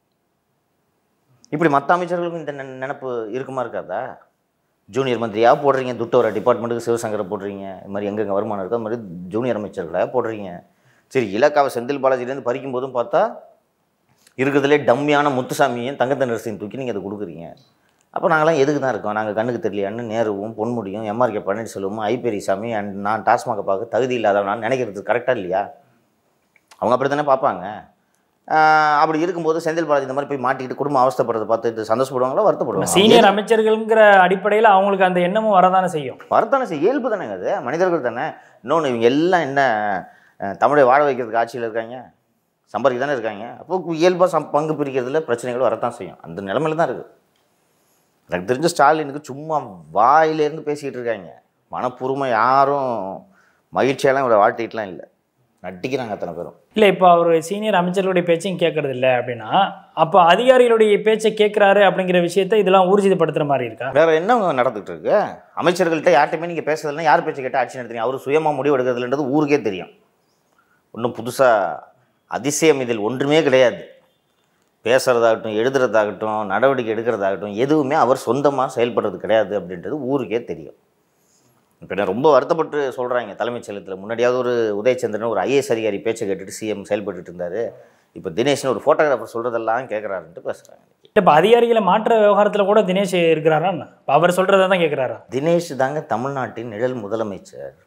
இப்படி மற்ற அமைச்சர்களுக்கும் இந்த நெ- நினைப்பு இருக்குமா இருக்காதா ஜூனியர் மந்திரியா போடுறீங்க துட்டு ஒரு டிபார்ட்மெண்ட்டுக்கு சிவசங்கரை போடுறீங்க இது மாதிரி எங்கெங்கே வருமானம் இருக்கோ அது மாதிரி ஜூனியர் அமைச்சர்களை போடுறீங்க சரி இலக்காவை செந்தில் பாலாஜிலேருந்து பறிக்கும் போதும் பார்த்தா இருக்கிறதுலே டம்மியான முத்துசாமியும் தங்கத்த நரசிங் தூக்கி நீங்கள் அதை கொடுக்குறீங்க அப்போ நாங்களாம் எதுக்கு தான் இருக்கோம் நாங்கள் கண்ணுக்கு தெரியலையான்னு நேருவும் பொன்முடியும் எம்ஆர்கே பழனிசாமியும் ஐ பெரியசாமி அண்ட் நான் டாஸ்மாக பார்க்க தகுதி இல்லாதவனான்னு நினைக்கிறது கரெக்டாக இல்லையா அவங்க அப்படி தானே பார்ப்பாங்க ஆஹ் அப்படி இருக்கும்போது செந்தில் பாலாஜி இந்த மாதிரி போய் மாட்டிக்கிட்டு குடும்பம் அவஸ்தைப்படுறதை பார்த்து இது சந்தோஷப்படுவாங்களா வருத்தப்படுவாங்க சீனியர் அமைச்சர்கள்ங்கிற அடிப்படையில் அவங்களுக்கு அந்த எண்ணமும் வரதானே செய்யும் வரத்தானே செய்ய இயல்பு தானேங்க அது மனிதர்கள் தானே இன்னொன்று இவங்க எல்லாம் என்ன அஹ், தமிழை வாழ வைக்கிறதுக்கு ஆட்சியில் இருக்காங்க சம்பாதிக்க தானே இருக்காங்க அப்போ இயல்பாக சம் பங்கு பிரிக்கிறதுல பிரச்சனைகள் வரத்தான் செய்யும் அந்த நிலமையில தான் இருக்குது எனக்கு தெரிஞ்ச ஸ்டாலினுக்கு சும்மா வாயிலேருந்து பேசிக்கிட்டு இருக்காங்க மனப்பூர்வமாக யாரும் மகிழ்ச்சியெல்லாம் இவரை வாழ்த்திட்டுலாம் இல்லை நட்டிக்கிறாங்க அத்தனை பேரும் இல்லை இப்போ அவர் சீனியர் அமைச்சர்களுடைய பேச்சையும் கேட்கறது இல்லை அப்படின்னா அப்போ அதிகாரிகளுடைய பேச்சை கேட்குறாரு அப்படிங்கிற விஷயத்தை இதெல்லாம் ஊர்ஜிதப்படுத்துகிற மாதிரி இருக்கா வேற என்ன நடந்துகிட்டு இருக்கு அமைச்சர்கள்ட்ட யார்கிட்டயுமே நீங்கள் பேசுறதுலாம் யார் பேச்சு கேட்டால் ஆட்சி நடத்துறீங்க அவர் சுயமாக முடிவு எடுக்கிறதுன்றது ஊருக்கே தெரியும் ஒன்றும் புதுசாக அதிசயம் இதில் ஒன்றுமே கிடையாது பேசுகிறதாகட்டும் எழுதுறதாகட்டும் நடவடிக்கை எடுக்கிறதாகட்டும் எதுவுமே அவர் சொந்தமாக செயல்படுறது கிடையாது அப்படின்றது ஊருக்கே தெரியும் இப்போ நான் ரொம்ப வருத்தப்பட்டு சொல்கிறாங்க தலைமைச் செயலகத்தில் முன்னாடியாவது ஒரு உதயச்சந்திரன் ஒரு ஐஏஎஸ் அதிகாரி பேச்சை கேட்டுட்டு சிஎம் செயல்பட்டுட்டு இருந்தார் இப்போ தினேஷ்னு ஒரு ஃபோட்டோகிராஃபர் சொல்கிறதெல்லாம் கேட்குறாருன்ட்டு பேசுகிறாங்க இப்போ அதிகாரிகளை மாற்ற விவகாரத்தில் கூட தினேஷ் இருக்கிறாரா என்ன? இப்ப அவர் சொல்கிறத தான் கேட்குறாரா தினேஷ் தாங்க தமிழ்நாட்டின் நிழல் முதலமைச்சர்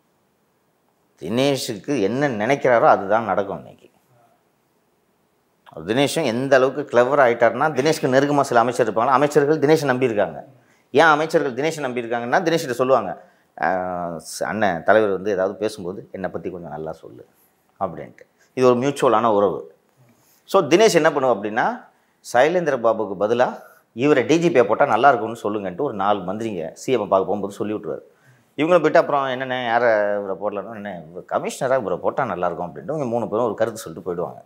தினேஷுக்கு என்ன நினைக்கிறாரோ அதுதான் நடக்கும் இன்னைக்கு தினேஷும் எந்த அளவுக்கு கிளவர் ஆகிட்டாருன்னா தினேஷ்க்கு நெருக்கமாக சில அமைச்சர் இருப்பாங்க அமைச்சர்கள் தினேஷை நம்பியிருக்காங்க ஏன் அமைச்சர்கள் தினேஷை நம்பியிருக்காங்கன்னா தினேஷ்கிட்ட சொல்லுவாங்க "ஆஹ், ச- அண்ணன் தலைவர் வந்து ஏதாவது பேசும்போது என்னை பற்றி கொஞ்சம் நல்லா சொல்லு அப்படின்ட்டு இது ஒரு மியூச்சுவலான உறவு ஸோ தினேஷ் என்ன பண்ணுவோம் அப்படின்னா சைலேந்திர பாபுக்கு பதிலாக இவரை டிஜிபியை போட்டால் நல்லா இருக்கும்னு சொல்லுங்கன்ட்டு ஒரு நாலு மந்திரிங்க சிஎம் பார்க்க போகும்போது சொல்லி விட்ருவார் இவங்களை போயிட்டு அப்புறம் என்னென்ன யாரை இவரை போடலன்னா என்ன இவர் கமிஷனராக இவரை போட்டால் நல்லாயிருக்கும் அப்படின்ட்டு இவங்க மூணு பேரும் ஒரு கருத்து சொல்லிட்டு போயிடுவாங்க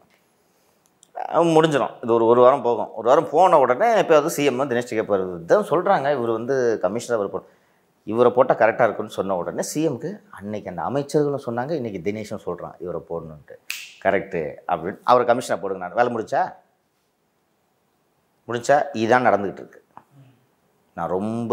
அஹ் முடிஞ்சிடும் இது ஒரு ஒரு வாரம் போகும் ஒரு வாரம் போன உடனே இப்போ அது சிஎம் தினேஷ் கேட்பார் இதான் சொல்கிறாங்க இவர் வந்து கமிஷனர் அவர் போ இவரை போட்டால் கரெக்டாக இருக்குன்னு சொன்ன உடனே சிஎம்க்கு அன்னைக்கு அந்த அமைச்சர்களும் சொன்னாங்க இன்றைக்கி தினேஷும் சொல்கிறான் இவரை போடணுன்ட்டு கரெக்டு அப்படின்னு அவர் கமிஷனர் போடுங்க நான் வேலை முடிச்சா முடிச்சா இதான் நடந்துக்கிட்டு இருக்கு நான் ரொம்ப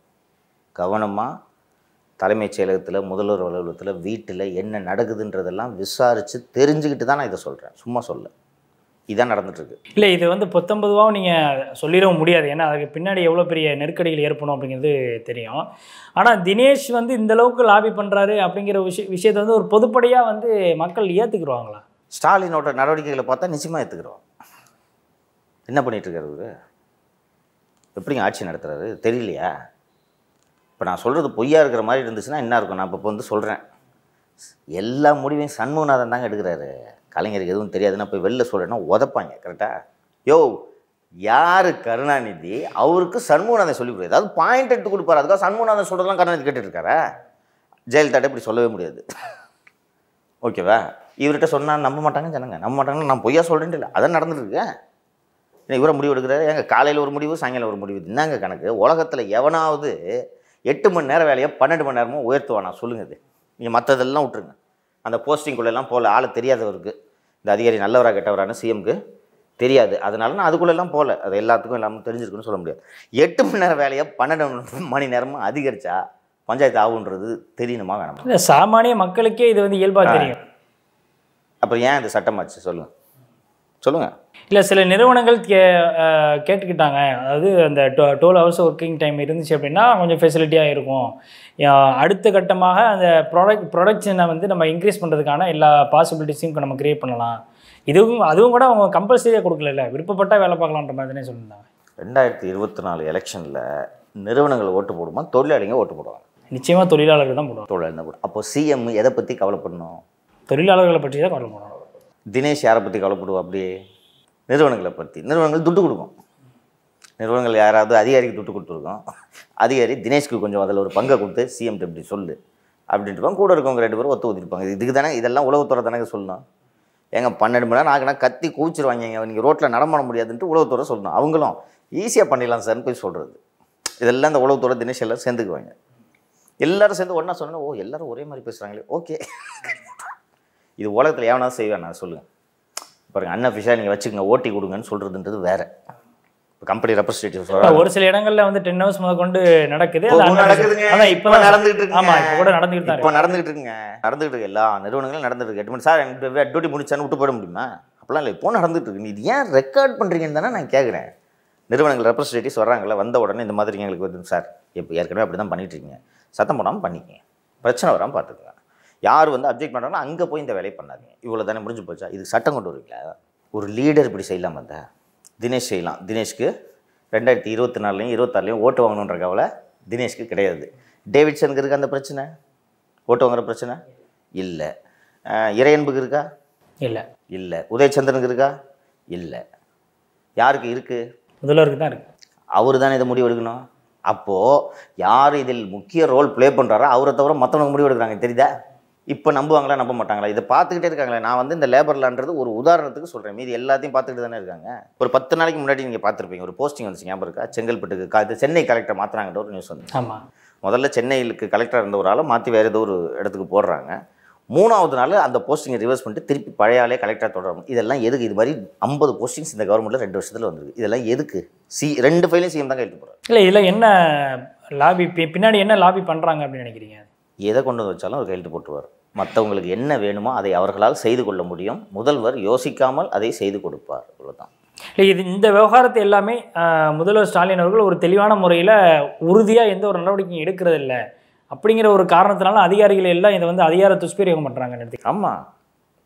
கவனமாக தலைமைச் செயலகத்தில் முதல்வர் அலுவலகத்தில் வீட்டில் என்ன நடக்குதுன்றதெல்லாம் விசாரித்து தெரிஞ்சுக்கிட்டு தான் நான் இதை சொல்கிறேன் சும்மா சொல்ல இதான் நடந்துட்டுருக்கு இல்லை இது வந்து பத்தொன்பதுவாகவும் நீங்கள் சொல்லிடவும் முடியாது ஏன்னா அதுக்கு பின்னாடி எவ்வளோ பெரிய நெருக்கடிகள் ஏற்படும் அப்படிங்கிறது தெரியும் ஆனால் தினேஷ் வந்து இந்த அளவுக்கு லாபி பண்ணுறாரு அப்படிங்கிற விஷய விஷயத்தை வந்து ஒரு பொதுப்படையாக வந்து மக்கள் ஏற்றுக்குருவாங்களா ஸ்டாலினோட நடவடிக்கைகளை பார்த்தா நிச்சயமாக ஏற்றுக்கிறோம் என்ன பண்ணிட்டு இருக்காரு இவரு எப்படிங்க ஆட்சி நடத்துறாரு தெரியலையா இப்போ நான் சொல்கிறது பொய்யா இருக்கிற மாதிரி இருந்துச்சுன்னா என்ன இருக்கும் நான் இப்போ வந்து சொல்கிறேன் எல்லா முடிவையும் சண்முகநாதன் தாங்க எடுக்கிறாரு கலைஞருக்கு எதுவும் தெரியாதுன்னா போய் வெளில சொல்கிறேன்னா உதப்பாங்க கரெக்டாக யோ யார் கருணாநிதி அவருக்கு சண்முகநாதன் சொல்லி கொடுக்குறது அதாவது பாயிண்ட் எடுத்து கொடுப்பாரு அதுக்காக சண்முகநாதன் சொல்கிறதெல்லாம் கருணாநிதி கேட்டுட்டு இருக்காரா ஜெயலலிதாட்ட இப்படி சொல்லவே முடியாது ஓகேவா இவர்கிட்ட சொன்னால் நம்ப மாட்டாங்க ஜனங்க நம்ப மாட்டாங்கன்னு நான் பொய்யா சொல்கிறேன் இல்லை அதான் நடந்துட்டு இருக்கேன் ஏன் இவரை முடிவு எடுக்கிறாரு எங்க காலையில் ஒரு முடிவு சாயங்காலம் ஒரு முடிவு என்னங்க கணக்கு உலகத்தில் எவனாவது எட்டு மணி நேரம் வேலையை பன்னெண்டு மணி நேரமும் உயர்த்துவானா சொல்லுங்க இது நீங்கள் மற்றதெல்லாம் விட்டுருங்க அந்த போஸ்டிங்குள்ளெல்லாம் போகல ஆளை தெரியாதவருக்கு இந்த அதிகாரி நல்லவரா கெட்டவரான்னு சிஎம்க்கு தெரியாது அதனால நான் அதுக்குள்ளெல்லாம் போகல அது எல்லாத்துக்கும் எல்லாமே தெரிஞ்சிருக்குன்னு சொல்ல முடியாது எட்டு மணி நேரம் வேலையை பன்னெண்டு மணி நேரமும் அதிகரிச்சா பஞ்சாயத்து ஆகுன்றது தெரியணுமா வேணாமா இல்லை சாமானிய மக்களுக்கே இது வந்து இயல்பாக தெரியும் அப்புறம் ஏன் இந்த சட்டமாச்சு சொல்லுங்கள் சொல்லுங்கள் இல்லை சில நிறுவனங்கள் கே அஹ் கேட்டுக்கிட்டாங்க அதாவது அந்த டுவெல் ஹவர்ஸ் ஒர்க்கிங் டைம் இருந்துச்சு அப்படின்னா கொஞ்சம் ஃபெசிலிட்டியாக இருக்கும் அஹ் அடுத்த கட்டமாக அந்த ப்ராடக்ட் ப்ரொடக்ஷனை வந்து நம்ம இன்க்ரீஸ் பண்ணுறதுக்கான எல்லா பாசிபிலிட்டிஸையும் நம்ம கிரியேட் பண்ணலாம் இதுவும் அதுவும் கூட அவங்க கம்பல்சரியாக கொடுக்கல விருப்பப்பட்டால் வேலை பார்க்கலான்ற மாதிரி தானே சொல்லியிருந்தாங்க ரெண்டாயிரத்தி இருபத்தி நாலு எலெக்ஷனில் நிறுவனங்கள் ஓட்டு போடுமா தொழிலாளிங்க ஓட்டு போடுவாங்க நிச்சயமாக தொழிலாளர்கள் தான் போடுவாங்க தொழிலாளி தான் போடும் அப்போ சிஎம் எதை பற்றி கவலைப்படணும் தொழிலாளர்களை பற்றி தான் கவலை போடணும் தினேஷ் யாரை பற்றி கவலைப்படுவா அப்படியே நிறுவனங்களை பற்றி நிறுவனங்கள் துட்டு கொடுக்கும் நிறுவனங்கள் யாராவது அதிகாரிக்கு துட்டு கொடுத்துருக்கோம் அதிகாரி தினேஷ்க்கு கொஞ்சம் அதில் ஒரு பங்கை கொடுத்து சிஎம்கிட்ட இப்படி சொல்லு அப்படின்ட்டு கூட இருக்கவங்க ரெண்டு பேரும் ஒத்து ஊற்றிருப்பாங்க இதுக்கு தானே இதெல்லாம் உளவுத்துறை தானே சொல்லணும் ஏங்க பன்னெண்டு மணி நேரம் ஆகுனா கத்தி கூச்சிருவாங்க நீங்கள் ரோட்டில் நடமாட முடியாதுன்ட்டு உளவுத்துறை சொல்லணும் அவங்களும் ஈஸியாக பண்ணிடலாம் சார்னு போய் சொல்கிறது இதெல்லாம் இந்த உளவுத்துறை தினேஷ் எல்லாம் சேர்ந்துக்குவாங்க எல்லாரும் சேர்ந்து ஒன்றா சொன்னா ஓ எல்லாரும் ஒரே மாதிரி பேசுகிறாங்களே ஓகே இது உலகத்தில் எவனாவது செய்வேன் நான் சொல்லுங்கள் பாருங்க அன்அஃபிஷியலாக நீங்கள் வச்சுக்கோங்க ஓட்டி கொடுங்கன்னு சொல்கிறதுன்றது வேறு இப்போ கம்பெனி ரெப்ரஸன்டேட்டிவ் சொல்கிறாங்க ஒரு சில இடங்கள்ல வந்து டென் ஹவர்ஸ் முதல் கொண்டு நடக்குது இப்போ அது ஒண்ணு unofficial. நடக்குதுங்க. ஆனா இப்போ இப்போ நடந்துகிட்டு இருக்குங்க. ஆமா இப்போ கூட நடந்துகிட்டு தான் இப்போ இருக்கு நடந்துகிட்டு இருக்குங்க நடந்துகிட்டு இருக்கு எல்லா நிறுவனங்களும் நடந்துட்டு இருக்கு எட்டு மணி சார் எனக்கு டியூட்டி முடிச்சான்னு விட்டு போயிட முடியுமா அப்படிலாம் இல்லை இப்போ நடந்துட்டு இருக்கு நீ இது ஏன் ரெக்கார்ட் பண்ணுறீங்கன்னு தானே நான் கேட்குறேன் நிறுவனங்கள் ரெப்ரஸன்டேட்டிவ்ஸ் வர்றாங்கல்ல வந்த உடனே இந்த மாதிரி எங்களுக்கு வந்து சார் இப்போ ஏற்கனவே அப்படி தான் பண்ணிட்டு இருக்கீங்க சத்தம் போடாமல் பண்ணிக்கங்க பிரச்சனை வராமல் பார்த்துக்கங்க யார் வந்து அப்ஜெக்ட் பண்ணுறாங்களோ அங்கே போய் இந்த வேலையை பண்ணாதீங்க இவ்வளோ தானே முடிஞ்சு போச்சா இது சட்டம் கொண்டு வருவீங்களா ஒரு லீடர் இப்படி செய்யலாம் வந்த தினேஷ் செய்யலாம் தினேஷ்க்கு ரெண்டாயிரத்தி இருபத்தி நாலுலையும் இருபத்தாறுலையும் ஓட்டு வாங்கணுன்ற கவலை தினேஷ்க்கு கிடையாது டேவிட்சனுக்கு இருக்கா அந்த பிரச்சனை ஓட்டு வாங்குற பிரச்சனை இல்லை இறையன்புக்கு இருக்கா இல்ல இல்லை உதயச்சந்திரனுக்கு இருக்கா இல்லை யாருக்கு இருக்குது முதல்வருக்கு தான் இருக்கு அவர் தானே இதை முடிவு எடுக்கணும் அப்போது யார் இதில் முக்கிய ரோல் ப்ளே பண்ணுறாரோ அவரை தவிர மற்றவங்க முடிவு எடுக்கிறாங்க தெரியுதா இப்போ நம்புவாங்களா நம்ப மாட்டாங்களா இதை பார்த்துக்கிட்டே இருக்காங்களே நான் வந்து இந்த லேபர்லான்றது ஒரு உதாரணத்துக்கு சொல்கிறேன் மீதி எல்லாத்தையும் பார்த்துக்கிட்டு தானே இருக்காங்க ஒரு பத்து நாளைக்கு முன்னாடி நீங்கள் பார்த்துருப்பீங்க ஒரு போஸ்டிங் வந்துச்சு ஞாபகம் இருக்கா செங்கல்பட்டுக்கு கா- இது சென்னை கலெக்டர் மாற்றுறாங்கன்ற ஒரு நியூஸ் வந்து ஆமா முதல்ல சென்னையிலுக்கு கலெக்டர் இருந்த ஒரு ஆளை மாற்றி வேறு ஏதோ ஒரு இடத்துக்கு போடுறாங்க மூணாவது நாள் அந்த போஸ்டிங்கை ரிவர்ஸ் பண்ணிட்டு திருப்பி பழைய ஆளே கலெக்டர் தொடரும் இதெல்லாம் எதுக்கு இது மாதிரி ஐம்பது போஸ்டிங்ஸ் இந்த கவர்மெண்ட்டில் ரெண்டு வருஷத்தில் வந்திருக்கு இதெல்லாம் எதுக்கு சி ரெண்டு ஃபைலையும் சிஎம் தான் கையெழுத்து போகிறார் இல்ல இதுல என்ன லாபி பி- பின்னாடி என்ன லாபி பண்றாங்க அப்படின்னு நினைக்கிறீங்க எதை கொண்டு வந்து வச்சாலும் அவர் கையெழுத்து போட்டுருவார் மற்றவங்களுக்கு என்ன வேணுமோ அதை அவர்களால் செய்து கொள்ள முடியும் முதல்வர் யோசிக்காமல் அதை செய்து கொடுப்பார் அவ்வளோதான் இல்லை இது இந்த விவகாரத்தை எல்லாமே ஆஹ், முதல்வர் ஸ்டாலின் அவர்கள் ஒரு தெளிவான முறையில் உறுதியாக எந்த ஒரு நடவடிக்கையும் எடுக்கிறது இல்லை அப்படிங்கிற ஒரு காரணத்தினால அதிகாரிகள் எல்லாம் இதை வந்து அதிகார துஷ்பிரயோகம் பண்ணுறாங்க ஆமாம்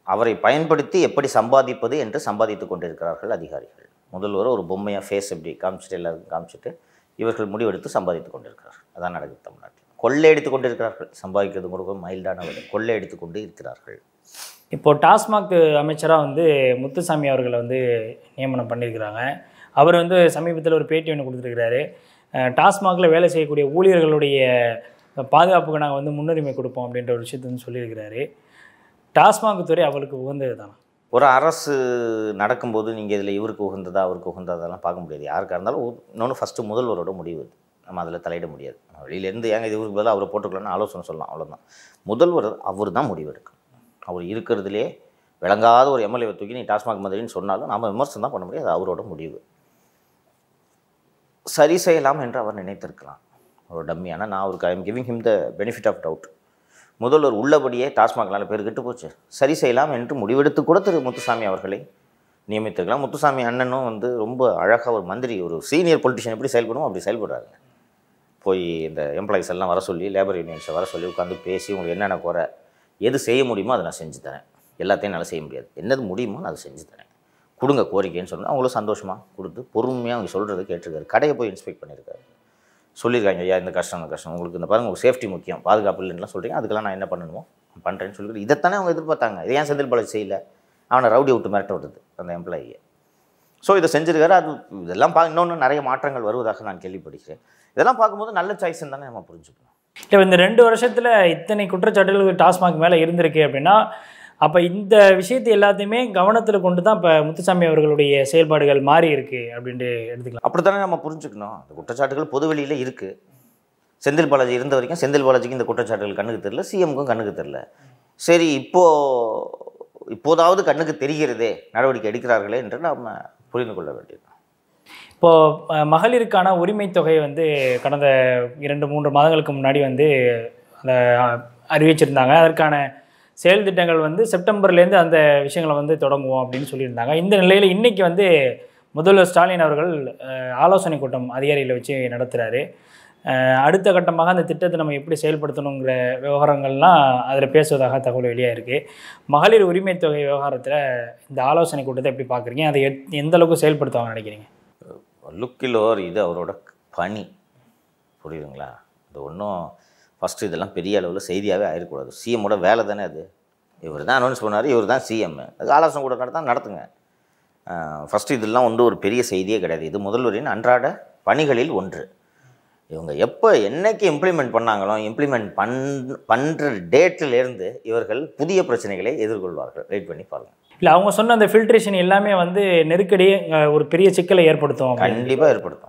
அவரை பயன்படுத்தி எப்படி சம்பாதிப்பது என்று சம்பாதித்து கொண்டிருக்கிறார்கள் அதிகாரிகள் முதல்வர் ஒரு பொம்மையாக ஃபேஸ் எப்படி காமிச்சிட்டு எல்லாருக்கும் காமிச்சிட்டு இவர்கள் முடிவெடுத்து சம்பாதித்து கொண்டிருக்கிறார்கள் அதான் நடக்குது தமிழ்நாட்டில் கொள்ளையடித்து கொண்டிருக்கிறார்கள் சம்பாதிக்கிறது கூட மைல்டான வழி கொள்ளையடித்து கொண்டு இருக்கிறார்கள் இப்போ டாஸ்மாக் அமைச்சராக வந்து முத்துசாமி அவர்களை வந்து நியமனம் பண்ணியிருக்கிறாங்க அவர் வந்து சமீபத்தில் ஒரு பேட்டி ஒன்று கொடுத்துருக்கிறாரு அஹ், டாஸ்மாகில் வேலை செய்யக்கூடிய ஊழியர்களுடைய பாதுகாப்புக்கு நாங்கள் வந்து முன்னுரிமை கொடுப்போம் அப்படின்ற ஒரு விஷயத்தை வந்து சொல்லியிருக்கிறாரு டாஸ்மாக் துறை அவளுக்கு உகந்தது தானே ஒரு அரசு நடக்கும்போது நீங்கள் இதில் இவருக்கு உகந்ததா அவருக்கு உகந்ததெல்லாம் பார்க்க முடியாது யாருக்காக இருந்தாலும் ஒரு- இன்னொன்று ஃபஸ்ட்டு முதல்வரோட முடிவு இது நம்ம அதில் தலையிட முடியாது வெளியிலேருந்து ஏங்க இது இவருக்கு பதிலாக அவரை போட்டுக்கலாம்னு ஆலோசனை சொல்லலாம் அவ்வளோதான் முதல்வர் அவர் தான் முடிவெடுக்கணும் அவர் இருக்கிறதுலே விளங்காத ஒரு எம்எல்ஏவை தூக்கி நீ டாஸ்மாக் மந்திரின்னு சொன்னாலும் நம்ம விமர்சனம் தான் பண்ண முடியாது அது அவரோட முடிவு சரி செய்யலாம் என்று அவர் நினைத்திருக்கலாம் ஒரு டம்மியான நான் அவருக்கு I am giving him the benefit of doubt முதல்வர் உள்ளபடியே டாஸ்மாக்னால பேர் கெட்டு போச்சு சரி செய்யலாம் என்று முடிவெடுத்து கூட திரு முத்துசாமி அவர்களை நியமித்திருக்கலாம் முத்துசாமி அண்ணனும் வந்து ரொம்ப அழகாக ஒரு மந்திரி ஒரு சீனியர் பொலிட்டிஷியன் எப்படி செயல்படுமோ அப்படி செயல்படுறாருங்க போய் இந்த எம்ப்ளாயிஸ் எல்லாம் வர சொல்லி லேபர் யூனியன்ஸை வர சொல்லி உட்காந்து பேசி உங்களுக்கு என்னென்ன குறை எது செய்ய முடியுமோ அதை நான் செஞ்சு தரேன் எல்லாத்தையும் என்னால் செய்ய முடியாது என்னது முடியுமோ நான் அதை செஞ்சு தரேன் கொடுங்க கோரிக்கைன்னு சொன்னால் அவங்களும் சந்தோஷமாக கொடுத்து பொறுமையாக அவங்க சொல்கிறத கேட்டிருக்காரு கடையை போய் இன்ஸ்பெக்ட் பண்ணியிருக்காரு சொல்லியிருக்காங்க ஐயா இந்த கஷ்டம் இந்த கஷ்டம் உங்களுக்கு இந்த பாருங்க உங்களுக்கு சேஃப்டி முக்கியம் பாதுகாப்பு இல்லைன்னுலாம் சொல்கிறீங்க அதுக்கெல்லாம் நான் என்ன பண்ணணுமோ பண்ணுறேன்னு சொல்லிட்டு இதைத்தானே அவங்க எதிர்பார்த்தாங்க இதை ஏன் செந்தில் பாலாஜி செய்யல அவனை ரவுடி விட்டு மிரட்ட விடுது அந்த எம்ப்ளாயியை ஸோ இதை செஞ்சிருக்காரு அது இதெல்லாம் பா இன்னொன்று நிறைய மாற்றங்கள் வருவதாக நான் கேள்விப்படுகிறேன் இதெல்லாம் பார்க்கும்போது நல்ல சாய்ஸ்ன்னு தானே நம்ம புரிஞ்சுக்கணும் இல்லை இந்த ரெண்டு வருஷத்தில் இத்தனை குற்றச்சாட்டுகள் டாஸ்மாக் மேலே இருந்திருக்கு அப்படின்னா அப்போ இந்த விஷயத்தை எல்லாத்தையுமே கவனத்தில் கொண்டு தான் இப்போ முத்துசாமி அவர்களுடைய செயல்பாடுகள் மாறி இருக்கு அப்படின்ட்டு எடுத்துக்கலாம் அப்படித்தானே நம்ம புரிஞ்சுக்கணும் அந்த குற்றச்சாட்டுகள் பொதுவெளியில் இருக்குது செந்தில் பாலாஜி இருந்த வரைக்கும் செந்தில் பாலாஜிக்கு இந்த குற்றச்சாட்டுகள் கண்ணுக்கு தெரியல சிஎம்க்கும் கண்ணுக்கு தெரியல சரி இப்போது இப்போதாவது கண்ணுக்கு தெரிகிறதே நடவடிக்கை எடுக்கிறார்களே என்று நாம் புரிந்து கொள்ள வேண்டியது இப்போது மகளிருக்கான உரிமை தொகை வந்து கடந்த இரண்டு மூன்று மாதங்களுக்கு முன்னாடி வந்து அந்த அஹ், அறிவிச்சிருந்தாங்க அதற்கான செயல் திட்டங்கள் வந்து செப்டம்பர்லேருந்து அந்த விஷயங்களை வந்து தொடங்குவோம் அப்படின்னு சொல்லியிருந்தாங்க இந்த நிலையில் இன்னைக்கு வந்து முதல்வர் ஸ்டாலின் அவர்கள் அஹ், ஆலோசனை கூட்டம் அதிகாரிகளை வச்சு நடத்துகிறாரு அடுத்த கட்டமாக அந்த திட்டத்தை நம்ம எப்படி செயல்படுத்தணுங்கிற விவகாரங்கள்லாம் அதில் பேசுவதாக தகவல் வெளியாக இருக்குது மகளிர் உரிமை தொகை விவகாரத்தில் இந்த ஆலோசனை கூட்டத்தை எப்படி பார்க்குறீங்க அதை எத்- எந்த அளவுக்கு செயல்படுத்துவாங்க நினைக்கிறீங்க லுக்கிலோர் இது அவரோட பணி புரியுதுங்களா இது ஒன்றும் ஃபஸ்ட்டு இதெல்லாம் பெரிய அளவில் செய்தியாகவே ஆயிடக்கூடாது சிஎம்மோட வேலை தானே அது இவர் தான் அனௌன்ஸ் பண்ணார் இவர் தான் சிஎம் அது ஆலோசனை கூட நடத்தா நடத்துங்க ஃபஸ்ட்டு இதெல்லாம் வந்து ஒரு பெரிய செய்தியே கிடையாது இது முதல்வரின் அன்றாட பணிகளில் ஒன்று இவங்க எப்போ என்னைக்கு இம்ப்ளிமெண்ட் பண்ணாங்களோ இம்ப்ளிமெண்ட் பண் பண்ணுற டேட்டிலேருந்து இவர்கள் புதிய பிரச்சனைகளை எதிர்கொள்வார்கள் வெயிட் பண்ணி பாருங்கள் இல்லை அவங்க சொன்ன அந்த ஃபில்ட்ரேஷன் எல்லாமே வந்து நெருக்கடி அஹ், ஒரு பெரிய சிக்கலை ஏற்படுத்தும் அப்படின்னு. கண்டிப்பாக ஏற்படுத்தும்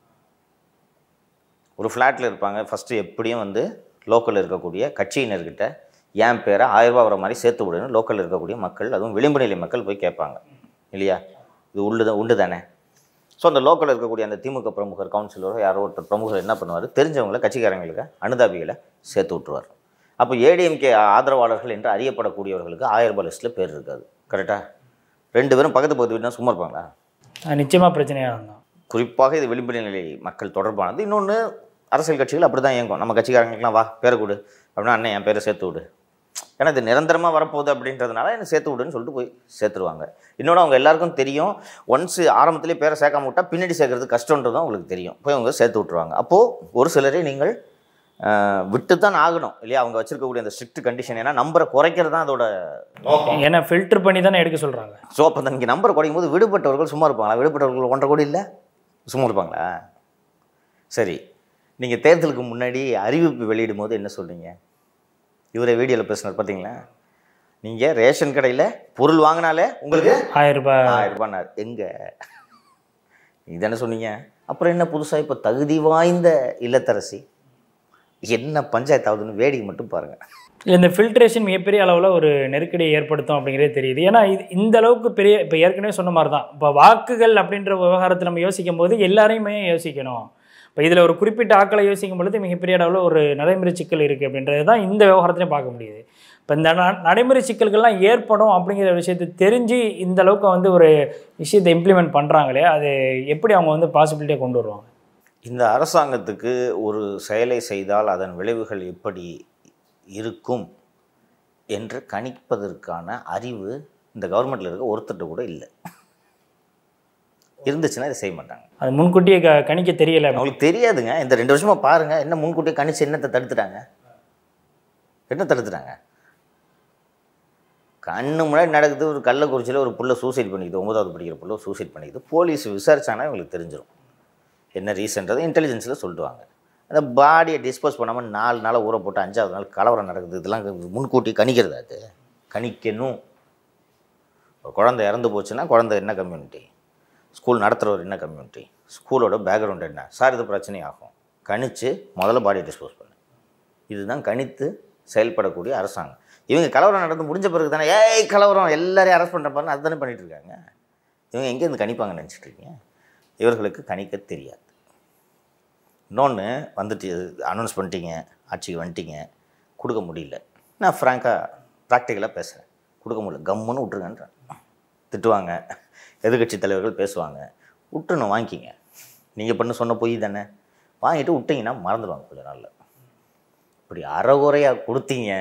ஒரு ஃப்ளாட்டில் இருப்பாங்க ஃபஸ்ட்டு எப்படியும் வந்து லோக்கலில் இருக்கக்கூடிய கட்சியினர்கிட்ட என் பேரை ஆயிரம் ரூபாய் வர மாதிரி சேர்த்து விடுன்னு லோக்கலில் இருக்கக்கூடிய மக்கள் அதுவும் விளிம்பு நிலை மக்கள் போய் கேட்பாங்க இல்லையா இது உள்ளு தான் உண்டு தானே ஸோ அந்த லோக்கலில் இருக்கக்கூடிய அந்த திமுக பிரமுகர் கவுன்சிலரோ யாரோ ஒருத்தர் பிரமுகர் என்ன பண்ணுவார் தெரிஞ்சவங்கள கட்சிக்காரங்களுக்கு அனுதாபிகளை சேர்த்து விட்டுருவார் அப்போ ஏடிஎம்கே ஆதரவாளர்கள் என்று அறியப்படக்கூடியவர்களுக்கு ஆயிரம் ரூபாய் லிஸ்ட்டில் பேர் இருக்காது கரெக்டாக ரெண்டு பேரும் பக்கத்து பக்கத்து வீட்டுனா சும்மா இருப்பாங்களா அது நிச்சயமா பிரச்சனையாக இருந்தான் குறிப்பாக இது விளிம்பு நிலை மக்கள் தொடர்பானது இன்னொன்று அரசியல் கட்சிகள் அப்படி தான் இயங்கும் நம்ம கட்சிக்காரங்களுக்குலாம் வா பேரை கொடு அப்படின்னா அண்ணன் என் பேரை சேர்த்து விடு ஏன்னா இது நிரந்தரமாக வரப்போகுது அப்படின்றதுனால என்ன சேர்த்து விடுன்னு சொல்லிட்டு போய் சேர்த்துருவாங்க இன்னொன்று அவங்க எல்லாருக்கும் தெரியும் ஒன்ஸ் ஆரம்பத்திலே பேரை சேர்க்காம விட்டா பின்னாடி சேர்க்கறது கஷ்டன்றதும் அவங்களுக்கு தெரியும் போய் அவங்க சேர்த்து விட்ருவாங்க அப்போது ஒரு சிலரை நீங்கள் ஆஹ், விட்டு தான் ஆகணும் இல்லையா அவங்க வச்சிருக்கக்கூடிய அந்த ஸ்ட்ரிக்ட் கண்டிஷன் ஏன்னா நம்பரை குறைக்கிறது தான் அதோட நோக்கம் ஏன்னா ஃபில்டர் பண்ணி தானே எடுக்க சொல்கிறாங்க ஸோ அப்போ இங்கே நம்பர் குறையும் போது விடுபட்டவர்கள் சும்மா இருப்பாங்களா விடுபட்டவர்கள் ஒன்றரை கோடி இல்லை சும்மா இருப்பாங்களா சரி நீங்கள் தேர்தலுக்கு முன்னாடி அறிவிப்பு வெளியிடும் போது என்ன சொல்றீங்க இவரை வீடியோவில் பேசுனார் பார்த்தீங்களா நீங்கள் ரேஷன் கடையில் பொருள் வாங்கினாலே உங்களுக்கு ஆயிரம் ரூபாய் ஆயிரம் ரூபாய் எங்கே இதானே சொன்னீங்க அப்புறம் என்ன புதுசாக இப்போ தகுதி வாய்ந்த இல்லத்தரசி என்ன பஞ்சாயத்து ஆகுதுன்னு வேடிக்கை மட்டும் பாருங்கள் இந்த ஃபில்ட்ரேஷன் மிகப்பெரிய அளவில் ஒரு நெருக்கடியை ஏற்படுத்தும் அப்படிங்கிறதே தெரியுது ஏன்னா இது இந்த அளவுக்கு பெரிய இப்போ ஏற்கனவே சொன்ன மாதிரி தான் இப்போ வாக்குகள் அப்படின்ற விவகாரத்தை நம்ம யோசிக்கும் போது எல்லாரையுமே யோசிக்கணும் இப்போ இதில் ஒரு குறிப்பிட்ட ஆட்களை யோசிக்கும் பொழுது மிகப்பெரிய அளவில் ஒரு நடைமுறை சிக்கல் இருக்குது அப்படின்றது தான் இந்த விவகாரத்திலையும் பார்க்க முடியுது இப்போ இந்த ந- நடைமுறை சிக்கல்கள்லாம் ஏற்படும் அப்படிங்கிற விஷயத்தை தெரிஞ்சு இந்த அளவுக்கு வந்து ஒரு விஷயத்தை இம்ப்ளிமெண்ட் பண்ணுறாங்களே அது எப்படி அவங்க வந்து பாசிபிலிட்டியாக கொண்டு வருவாங்க இந்த அரசாங்கத்துக்கு ஒரு செயலை செய்தால் அதன் விளைவுகள் எப்படி இருக்கும் என்று கணிப்பதற்கான அறிவு இந்த கவர்மெண்ட்டில் இருக்க ஒருத்தர்கிட்ட கூட இல்லை இருந்துச்சுன்னா இதை செய்ய மாட்டாங்க அது முன்கூட்டியே க கணிக்க தெரியல அவங்களுக்கு தெரியாதுங்க இந்த ரெண்டு வருஷமா பாருங்க என்ன முன்கூட்டியே கணிச்சு என்னத்தை தடுத்துட்டாங்க என்ன தடுத்துட்டாங்க கண்ணு முன்னாடி நடக்குது ஒரு கள்ளக்குறிச்சியில் ஒரு புள்ள சூசைட் பண்ணிக்குது ஒன்பதாவது படிக்கிற புள்ள சூசைட் பண்ணிக்குது போலீஸ் விசாரிச்சாங்கன்னா இவங்களுக்கு தெரிஞ்சிடும் என்ன ரீசன்றது இன்டெலிஜென்ஸில் சொல்லிடுவாங்க அந்த பாடியை டிஸ்போஸ் பண்ணாமல் நாலு நாள் ஊற போட்டு அஞ்சாவது நாள் கலவரம் நடக்குது இதெல்லாம் முன்கூட்டி கணிக்கிறதா அது கணிக்கணும் ஒரு குழந்தை இறந்து போச்சுன்னா குழந்தை என்ன கம்யூனிட்டி ஸ்கூல் நடத்துகிறவர் என்ன கம்யூனிட்டி ஸ்கூலோட பேக்ரவுண்ட் என்ன சார் இது பிரச்சனை ஆகும் கணித்து முதல்ல பாடியை டிஸ்போஸ் பண்ணு இதுதான் கணித்து செயல்படக்கூடிய அரசாங்கம் இவங்க கலவரம் நடந்து முடிஞ்ச பிறகு தானே ஏய் கலவரம் எல்லாரையும் அரெஸ்ட் பண்ணுற பாருங்க அதுதானே பண்ணிட்டு இருக்காங்க இவங்க எங்கேருந்து கணிப்பாங்கன்னு நினச்சிட்டு இருக்கீங்க இவர்களுக்கு கணிக்க தெரியாது இன்னொன்று வந்துட்டு அனௌன்ஸ் பண்ணிட்டீங்க ஆட்சிக்கு வந்துட்டீங்க கொடுக்க முடியல நான் ஃப்ராங்காக ப்ராக்டிக்கலாக பேசுகிறேன் கொடுக்க முடியல கம்முன்னு விட்ருங்கன்றேன் திட்டுவாங்க எதிர்க்கட்சி தலைவர்கள் பேசுவாங்க விட்டுணும் வாங்கிக்கிங்க நீங்கள் பண்ண சொன்ன பொய் தானே வாங்கிட்டு விட்டீங்கன்னா மறந்துடுவாங்க கொஞ்ச நாளில் இப்படி அறகுறையாக கொடுத்தீங்க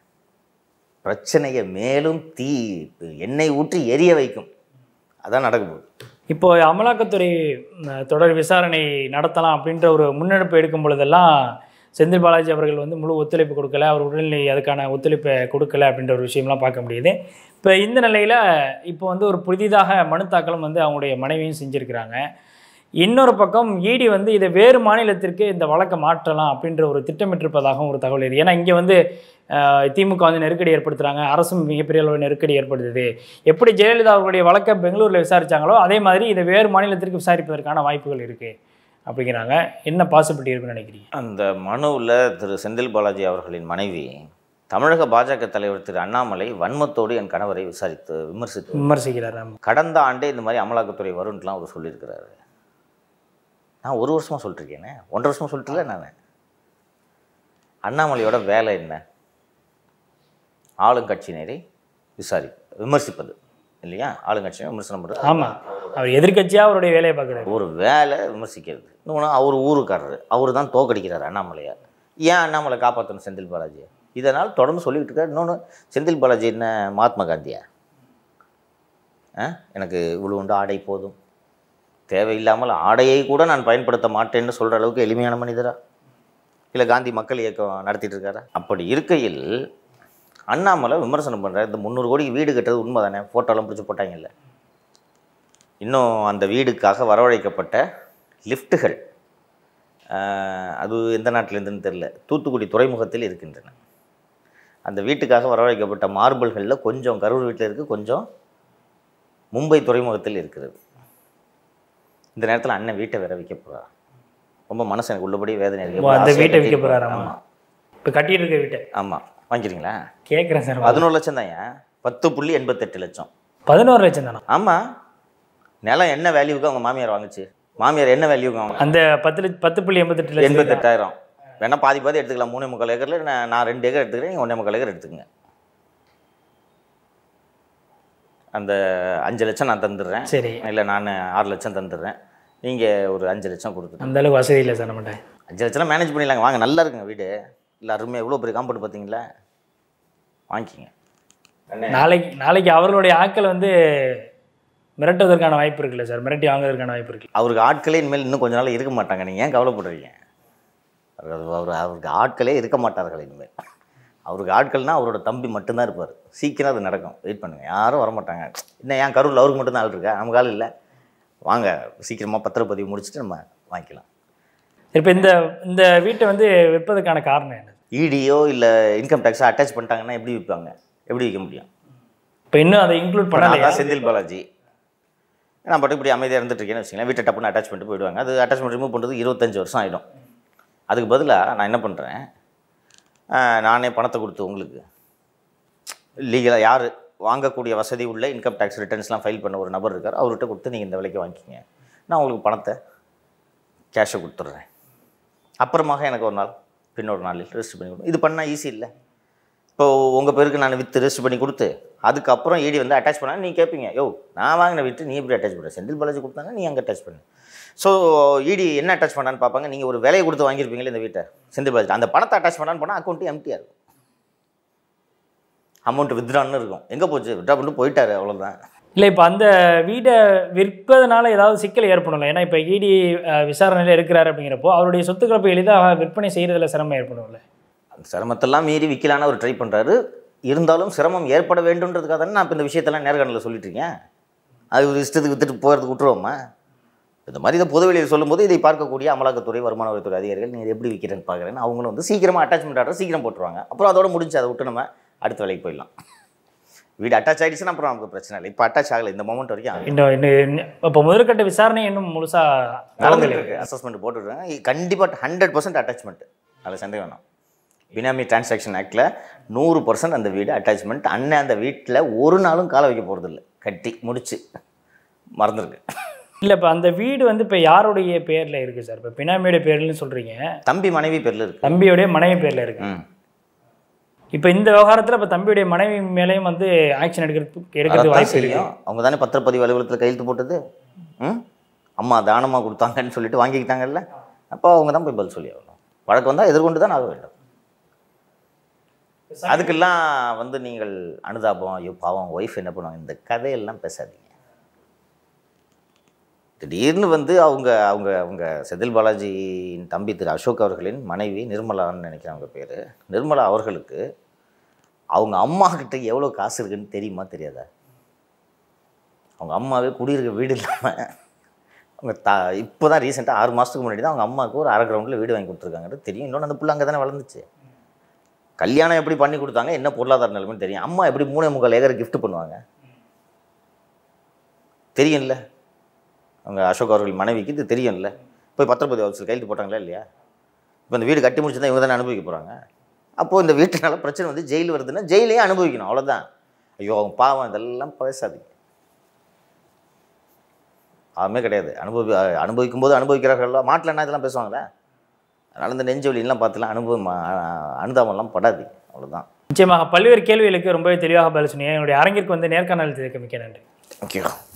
பிரச்சனையை மேலும் தீ எண்ணெய் ஊற்றி எரிய வைக்கும் அதான் நடக்க போகுது இப்போ அமலாக்கத்துறை ம், தொடர் விசாரணை நடத்தலாம் அப்படின்ற ஒரு முன்னெடுப்பு எடுக்கும் பொழுதெல்லாம் செந்தில் பாலாஜி அவர்கள் வந்து முழு ஒத்துழைப்பு கொடுக்கல அவர் உடல்நிலை அதுக்கான ஒத்துழைப்பை கொடுக்கல அப்படின்ற ஒரு விஷயம்லாம் பார்க்க முடியுது இப்போ இந்த நிலையில் இப்போ வந்து ஒரு புதிதாக மனு தாக்கலும் வந்து அவங்களுடைய மனைவியும் செஞ்சுருக்கிறாங்க இன்னொரு பக்கம் இடி வந்து இதை வேறு மாநிலத்திற்கு இந்த வழக்கை மாற்றலாம் அப்படின்ற ஒரு திட்டமிட்டிருப்பதாகவும் ஒரு தகவல் இருக்குது ஏன்னா இங்கே வந்து அஹ், திமுக வந்து நெருக்கடி ஏற்படுத்துகிறாங்க அரசும் மிகப்பெரிய அளவு நெருக்கடி ஏற்படுத்துது எப்படி ஜெயலலிதா அவர்களுடைய வழக்கை பெங்களூரில் விசாரிச்சாங்களோ அதே மாதிரி இதை வேறு மாநிலத்திற்கு விசாரிப்பதற்கான வாய்ப்புகள் இருக்குது அப்படிங்கிறாங்க என்ன பாசிபிலிட்டி இருக்குன்னு நினைக்கிறீங்க அந்த மனுவில் திரு செந்தில் பாலாஜி அவர்களின் மனைவி தமிழக பாஜக தலைவர் திரு அண்ணாமலை வன்மத்தோடு என் கணவரை விசாரித்து விமர்சித்து விமர்சிக்கிறார் ஆமா. கடந்த ஆண்டே இந்த மாதிரி அமலாக்கத்துறை வரும்ன்ட்டுலாம் அவர் சொல்லியிருக்கிறாரு நான் ஒரு வருஷமாக சொல்லிட்டுருக்கேனே ஒன்றரை வருஷமாக சொல்லிட்டுல நான் அண்ணாமலையோட வேலை என்ன ஆளுங்கட்சியினரை விசாரி விமர்சிப்பது இல்லையா ஆளுங்கட்சியினை விமர்சனம் பண்ணுறது ஆமாம் அவர் எதிர்க்கட்சியாக அவருடைய வேலையை பார்க்குறாரு ஒரு வேலை விமர்சிக்கிறது இன்னொன்று அவர் ஊருக்காரரு அவர் தான் தோக்கடிக்கிறார் அண்ணாமலையை ஏன் அண்ணாமலை காப்பாற்றணும் செந்தில் பாலாஜி இதனால் தொடர்ந்து சொல்லிக்கிட்டு இருக்காரு இன்னொன்று செந்தில் பாலாஜி என்ன மகாத்மா காந்தியா ஆ எனக்கு இவ்வளோ உண்டு ஆடை போதும் தேவையில்லாமல் ஆடையை கூட நான் பயன்படுத்த மாட்டேன்னு சொல்கிற அளவுக்கு எளிமையான மனிதரா இல்லை காந்தி மக்கள் இயக்கம் நடத்திட்டு இருக்காரா அப்படி இருக்கையில் அண்ணாமலை விமர்சனம் பண்ணுறாரு இந்த முந்நூறு கோடிக்கு வீடு கட்டுறது உண்மை தானே ஃபோட்டோலாம் பிடிச்சி போட்டாங்கல்ல இன்னும் அந்த வீடுக்காக வரவழைக்கப்பட்ட லிஃப்ட்டுகள் ஆஹ், அது எந்த நாட்டிலேருந்துன்னு தெரில தூத்துக்குடி துறைமுகத்தில் இருக்கின்றன அந்த வீட்டுக்காக வரவழைக்கப்பட்ட மார்பிள்களில் கொஞ்சம் கரூர் வீட்டில் இருக்குது கொஞ்சம் மும்பை துறைமுகத்தில் இருக்கிறது இந்த நேரத்தில் அண்ணன் வீட்டை வேற விற்க போகிறார் ரொம்ப மனசு எனக்கு உள்ளபடி வேதனை ஓ, இருக்கு அந்த ஆசையா வீட்டை விற்க கட்டிட்டு போகிறாராமா ஆமாம் இப்போ கட்டிட்டு இருக்க வீட்டை ஆமாம் வாங்கிக்கிறீங்களா கேட்குறேன் சார் பதினோரு லட்சம் தான் ஏன் பத்து புள்ளி எண்பத்தெட்டு லட்சம் பதினோரு லட்சம் தானா ஆமாம் நிலம் என்ன வேல்யூக்கு அவங்க மாமியார் வாங்குச்சு மாமியார் என்ன வேல்யூக்கு அவங்க அந்த பத்து லட்ச பத்து புள்ளி எண்பத்தெட்டு லட்சம் எண்பத்தெட்டாயிரம் வேணா பாதி பாதி எடுத்துக்கலாம் மூணே முக்கால் ஏக்கரில் நான் நான் ரெண்டு ஏக்கர் எடுத்துக்கிறேன் நீங்கள் ஒன்றே முக்கால் ஏக்கர் எடுத்துக்கங்க அந்த அஞ்சு லட்சம் நான் தந்துடுறேன் சரி இல்லை நான் ஆறு லட்சம் தந்துடுறேன் நீங்கள் ஒரு அஞ்சு லட்சம் கொடுத்துட்டு அந்த அளவுக்கு வசதி இல்லை சார் நம்மகிட்ட அஞ்சு லட்சம்லாம் மேனேஜ் பண்ணிடலாங்க வாங்க நல்லா இருக்குங்க வீடு இல்லை அருமையாக எவ்வளோ பெரிய காம்பவுண்ட் பார்த்தீங்களா வாங்கிக்கிங்க நாளைக்கு நாளைக்கு அவர்களுடைய ஆட்கள் வந்து மிரட்டுவதற்கான வாய்ப்பு இருக்குல்ல சார் மிரட்டி வாங்குவதற்கான வாய்ப்பு இருக்கு அவருக்கு ஆட்களே இனிமேல் இன்னும் கொஞ்ச நாள் இருக்க மாட்டாங்க நீங்கள் ஏன் கவலைப்படுறீங்க அவர் அவர் அவருக்கு ஆட்களே இருக்க மாட்டார்கள் இனிமேல் அவருக்கு ஆட்கள்னா அவரோட தம்பி மட்டும்தான் இருப்பார் சீக்கிரம் அது நடக்கும் வெயிட் பண்ணுங்க யாரும் வர மாட்டாங்க இன்னும் ஏன் கரூரில் அவருக்கு மட்டும்தான் ஆள் இருக்கா நமக்கு ஆள் இல்லை வாங்க சீக்கிரமாக பத்திரப்பதிவு முடிச்சுட்டு நம்ம வாங்கிக்கலாம் இப்போ இந்த இந்த வீட்டை வந்து விற்பதற்கான காரணம் என்ன இடியோ இல்லை இன்கம் டேக்ஸை அட்டாச் பண்ணிட்டாங்கன்னா எப்படி விற்பாங்க எப்படி விற்க முடியும் இப்போ இன்னும் அதை இன்க்ளூட் இப்போ நான் பண்ணலையா தான் செந்தில் பாலாஜி நான் பாட்டு இப்படி அமைதியாக இருந்துட்டு இருக்கேன்னு வச்சுங்களேன் வீட்டை டப்புன்னு அட்டாச் பண்ணிட்டு போயிடுவாங்க அது அட்டாச்மெண்ட் ரிமூவ் பண்ணுறது இருபத்தஞ்சு வருஷம் ஆகிடும் அதுக்கு பதிலாக நான் என்ன பண்ணுறேன் நானே பணத்தை கொடுத்து உங்களுக்கு லீகலாக யார் வாங்கக்கூடிய வசதி உள்ள இன்கம் டேக்ஸ் ரிட்டர்ன்ஸ்லாம் ஃபைல் பண்ண ஒரு நபர் இருக்கார் அவர்கிட்ட கொடுத்து நீங்கள் இந்த விலைக்கு வாங்கிக்கிங்க நான் உங்களுக்கு பணத்தை கேஷை கொடுத்துட்றேன் அப்புறமாக எனக்கு ஒரு நாள் பின்னொரு நாளில் ரெஜிஸ்டர் பண்ணி கொடுக்கும் இது பண்ணால் ஈஸி இல்லை இப்போ உங்கள் பேருக்கு நான் வித்து ரெஜிஸ்டர் பண்ணி கொடுத்து அதுக்கப்புறம் ஈடி வந்து அட்டாச் பண்ணா நீ கேட்பீங்க யோ நான் வாங்கின விட்டு நீ எப்படி அட்டாச் பண்ண செந்தில் பாலாஜி கொடுத்தாங்க நீ அங்கே அட்டாச் பண்ணு ஸோ இடி என்ன அட்டாச் பண்ணான்னு பார்ப்பாங்க நீங்கள் ஒரு விலையை கொடுத்து வாங்கியிருப்பீங்களே இந்த வீட்டை செந்தில் பாலாஜி அந்த பணத்தை அட்டாச் பண்ணான்னு போனால் அக்கௌண்ட்டு எம்டியாக இருக்கும் அமௌண்ட் வித்ரான்னு இருக்கும் எங்கே போச்சு வித்ரா பண்ணிட்டு போயிட்டாரு அவ்வளோதான் இல்லை இப்போ அந்த வீடை விற்பதனால ஏதாவது சிக்கல் ஏற்படும்ல ஏன்னா இப்போ இடி விசாரணையில் இருக்கிறாரு அப்படிங்கிறப்போ அவருடைய சொத்துக்களை போய் எளிதாக விற்பனை செய்கிறதுல சிரமம் ஏற்படும்ல அந்த சிரமத்தெல்லாம் மீறி விற்கலான்னு அவர் ட்ரை பண்ணுறாரு இருந்தாலும் சிரமம் ஏற்பட வேண்டுன்றதுக்காக தானே நான் இப்போ இந்த விஷயத்தெல்லாம் நேர்காணலில் சொல்லிட்டு இருக்கேன் அது ஒரு இஷ்டத்துக்கு வித்துட்டு போகிறதுக்கு விட்டுருவோமா இந்த மாதிரி இதை பொதுவெளியில் சொல்லும்போது இதை பார்க்கக்கூடிய அமலாக்கத்துறை வருமான வரித்துறை அதிகாரிகள் நீங்கள் எப்படி விற்கிறேன்னு பார்க்குறேன்னு அவங்களும் வந்து சீக்கிரமாக அட்டாச்மெண்ட் ஆர்டர் சீக்கிரம் போட்டுருவாங்க அப்புறம் அதோட முடிஞ்சு அதை விட்டு நம்ம அடுத்த வேலைக்கு போயிடலாம் வீடு அட்டாச் ஆகிடுச்சுன்னா அப்புறம் நமக்கு பிரச்சனை இல்லை இப்போ அட்டாச் ஆகலை இந்த மொமெண்ட் வரைக்கும் ஆகல. இன்னும் இன்னும் இப்போ முதற்கட்ட விசாரணை இன்னும் முழுசாக நடந்துட்டு இருக்கு அசஸ்மெண்ட் போட்டுருக்காங்க கண்டிப்பாக ஹண்ட்ரட் பர்சன்ட் அட்டாச்மெண்ட் அதில் சந்தேகம் வேணாம் பினாமி டிரான்சாக்ஷன் ஆக்டில் நூறு பர்சன்ட் அந்த வீடு அட்டாச்மெண்ட் அண்ணன் அந்த வீட்டில் ஒரு நாளும் காலை வைக்க போகிறதில்ல கட்டி முடிச்சு மறந்துருக்கு இல்லை இப்போ அந்த வீடு வந்து இப்போ யாருடைய பேரில் இருக்குது சார் இப்போ பினாமியோடைய பேர்லன்னு சொல்கிறீங்க தம்பி மனைவி பேரில் இருக்கு தம்பியோடைய மனைவி பேரில் இருக்கு ம் இப்போ இந்த விவகாரத்தில் இப்போ தம்பியுடைய மனைவி மேலேயும் வந்து ஆக்ஷன் எடுக்கிறதுக்கு எடுக்கிறது அதைத்தான் வாய்ப்பு இருக்கு செய்யும் அவங்க தானே பத்திரப்பதிவு அலுவலகத்தில் கையெழுத்து போட்டது ம் அம்மா தானமாக கொடுத்தாங்கன்னு சொல்லிட்டு வாங்கிக்கிட்டாங்கல்ல அப்போ அவங்க தான் போய் பதில் சொல்லி ஆகணும் வழக்கு வந்தால் எதிர்கொண்டு தான் ஆக வேண்டும் அதுக்கெல்லாம் வந்து நீங்கள் அனுதாபம் ஐயோ பாவம் ஒய்ஃப் என்ன பண்ணுவாங்க இந்த கதையெல்லாம் பேசாதீங்க திடீர்னு வந்து அவங்க அவங்க அவங்க செந்தில் பாலாஜியின் தம்பி திரு அசோக் அவர்களின் மனைவி நிர்மலான்னு நினைக்கிறேன் அவங்க பேர் நிர்மலா அவர்களுக்கு அவங்க அம்மா கிட்ட எவ்வளோ காசு இருக்குன்னு தெரியுமா தெரியாதா அவங்க அம்மாவே குடியிருக்க வீடு இல்லாமல் அவங்க தா இப்போ தான் ரீசெண்டாக ஆறு மாதத்துக்கு முன்னாடி தான் அவங்க அம்மாவுக்கு ஒரு அரை கிரவுண்டில் வீடு வாங்கி கொடுத்துருக்காங்கிறது தெரியும் இன்னொன்று அந்த புள்ள அங்கே தானே வளர்ந்துச்சு கல்யாணம் எப்படி பண்ணி கொடுத்தாங்க என்ன பொருளாதார நிலைமைன்னு தெரியும் அம்மா எப்படி மூணே முக்கால் ஏக்கர் gift பண்ணுவாங்க தெரியும்ல அவங்க அசோக் அவர்கள் மனைவிக்கு இது தெரியும்ல போய் பத்திரப்பதி ஆஃபீஸில் கையெழுத்து போட்டாங்களா இல்லையா இப்போ இந்த வீடு கட்டி முடிச்சு தான் இவங்க தானே அனுபவிக்க போகிறாங்க அப்போது இந்த வீட்டுனால பிரச்சனை வந்து ஜெயில் வருதுன்னா ஜெயிலையே அனுபவிக்கணும் அவ்வளோதான் ஐயோ அவங்க பாவம் இதெல்லாம் பேசாதீங்க ஆமே கிடையாது அனுபவி அனுபவிக்கும் போது அனுபவிக்கிறார்கள்ல மாட்டில் என்ன இதெல்லாம் பேசுவாங்களே அதனால் இந்த நெஞ்சு வலியெல்லாம் பார்த்துலாம் அனுபவம் அ- அனுதாபம்லாம் படாதீங்க அவ்வளோதான் நிச்சயமாக பல்வேறு கேள்விகளுக்கு ரொம்பவே தெளிவாக பதில் சொன்னீங்க என்னுடைய அரங்கிற்கு வந்து நேர்காணல் தெரிவிக்க மிக்க நன்றி ஓகே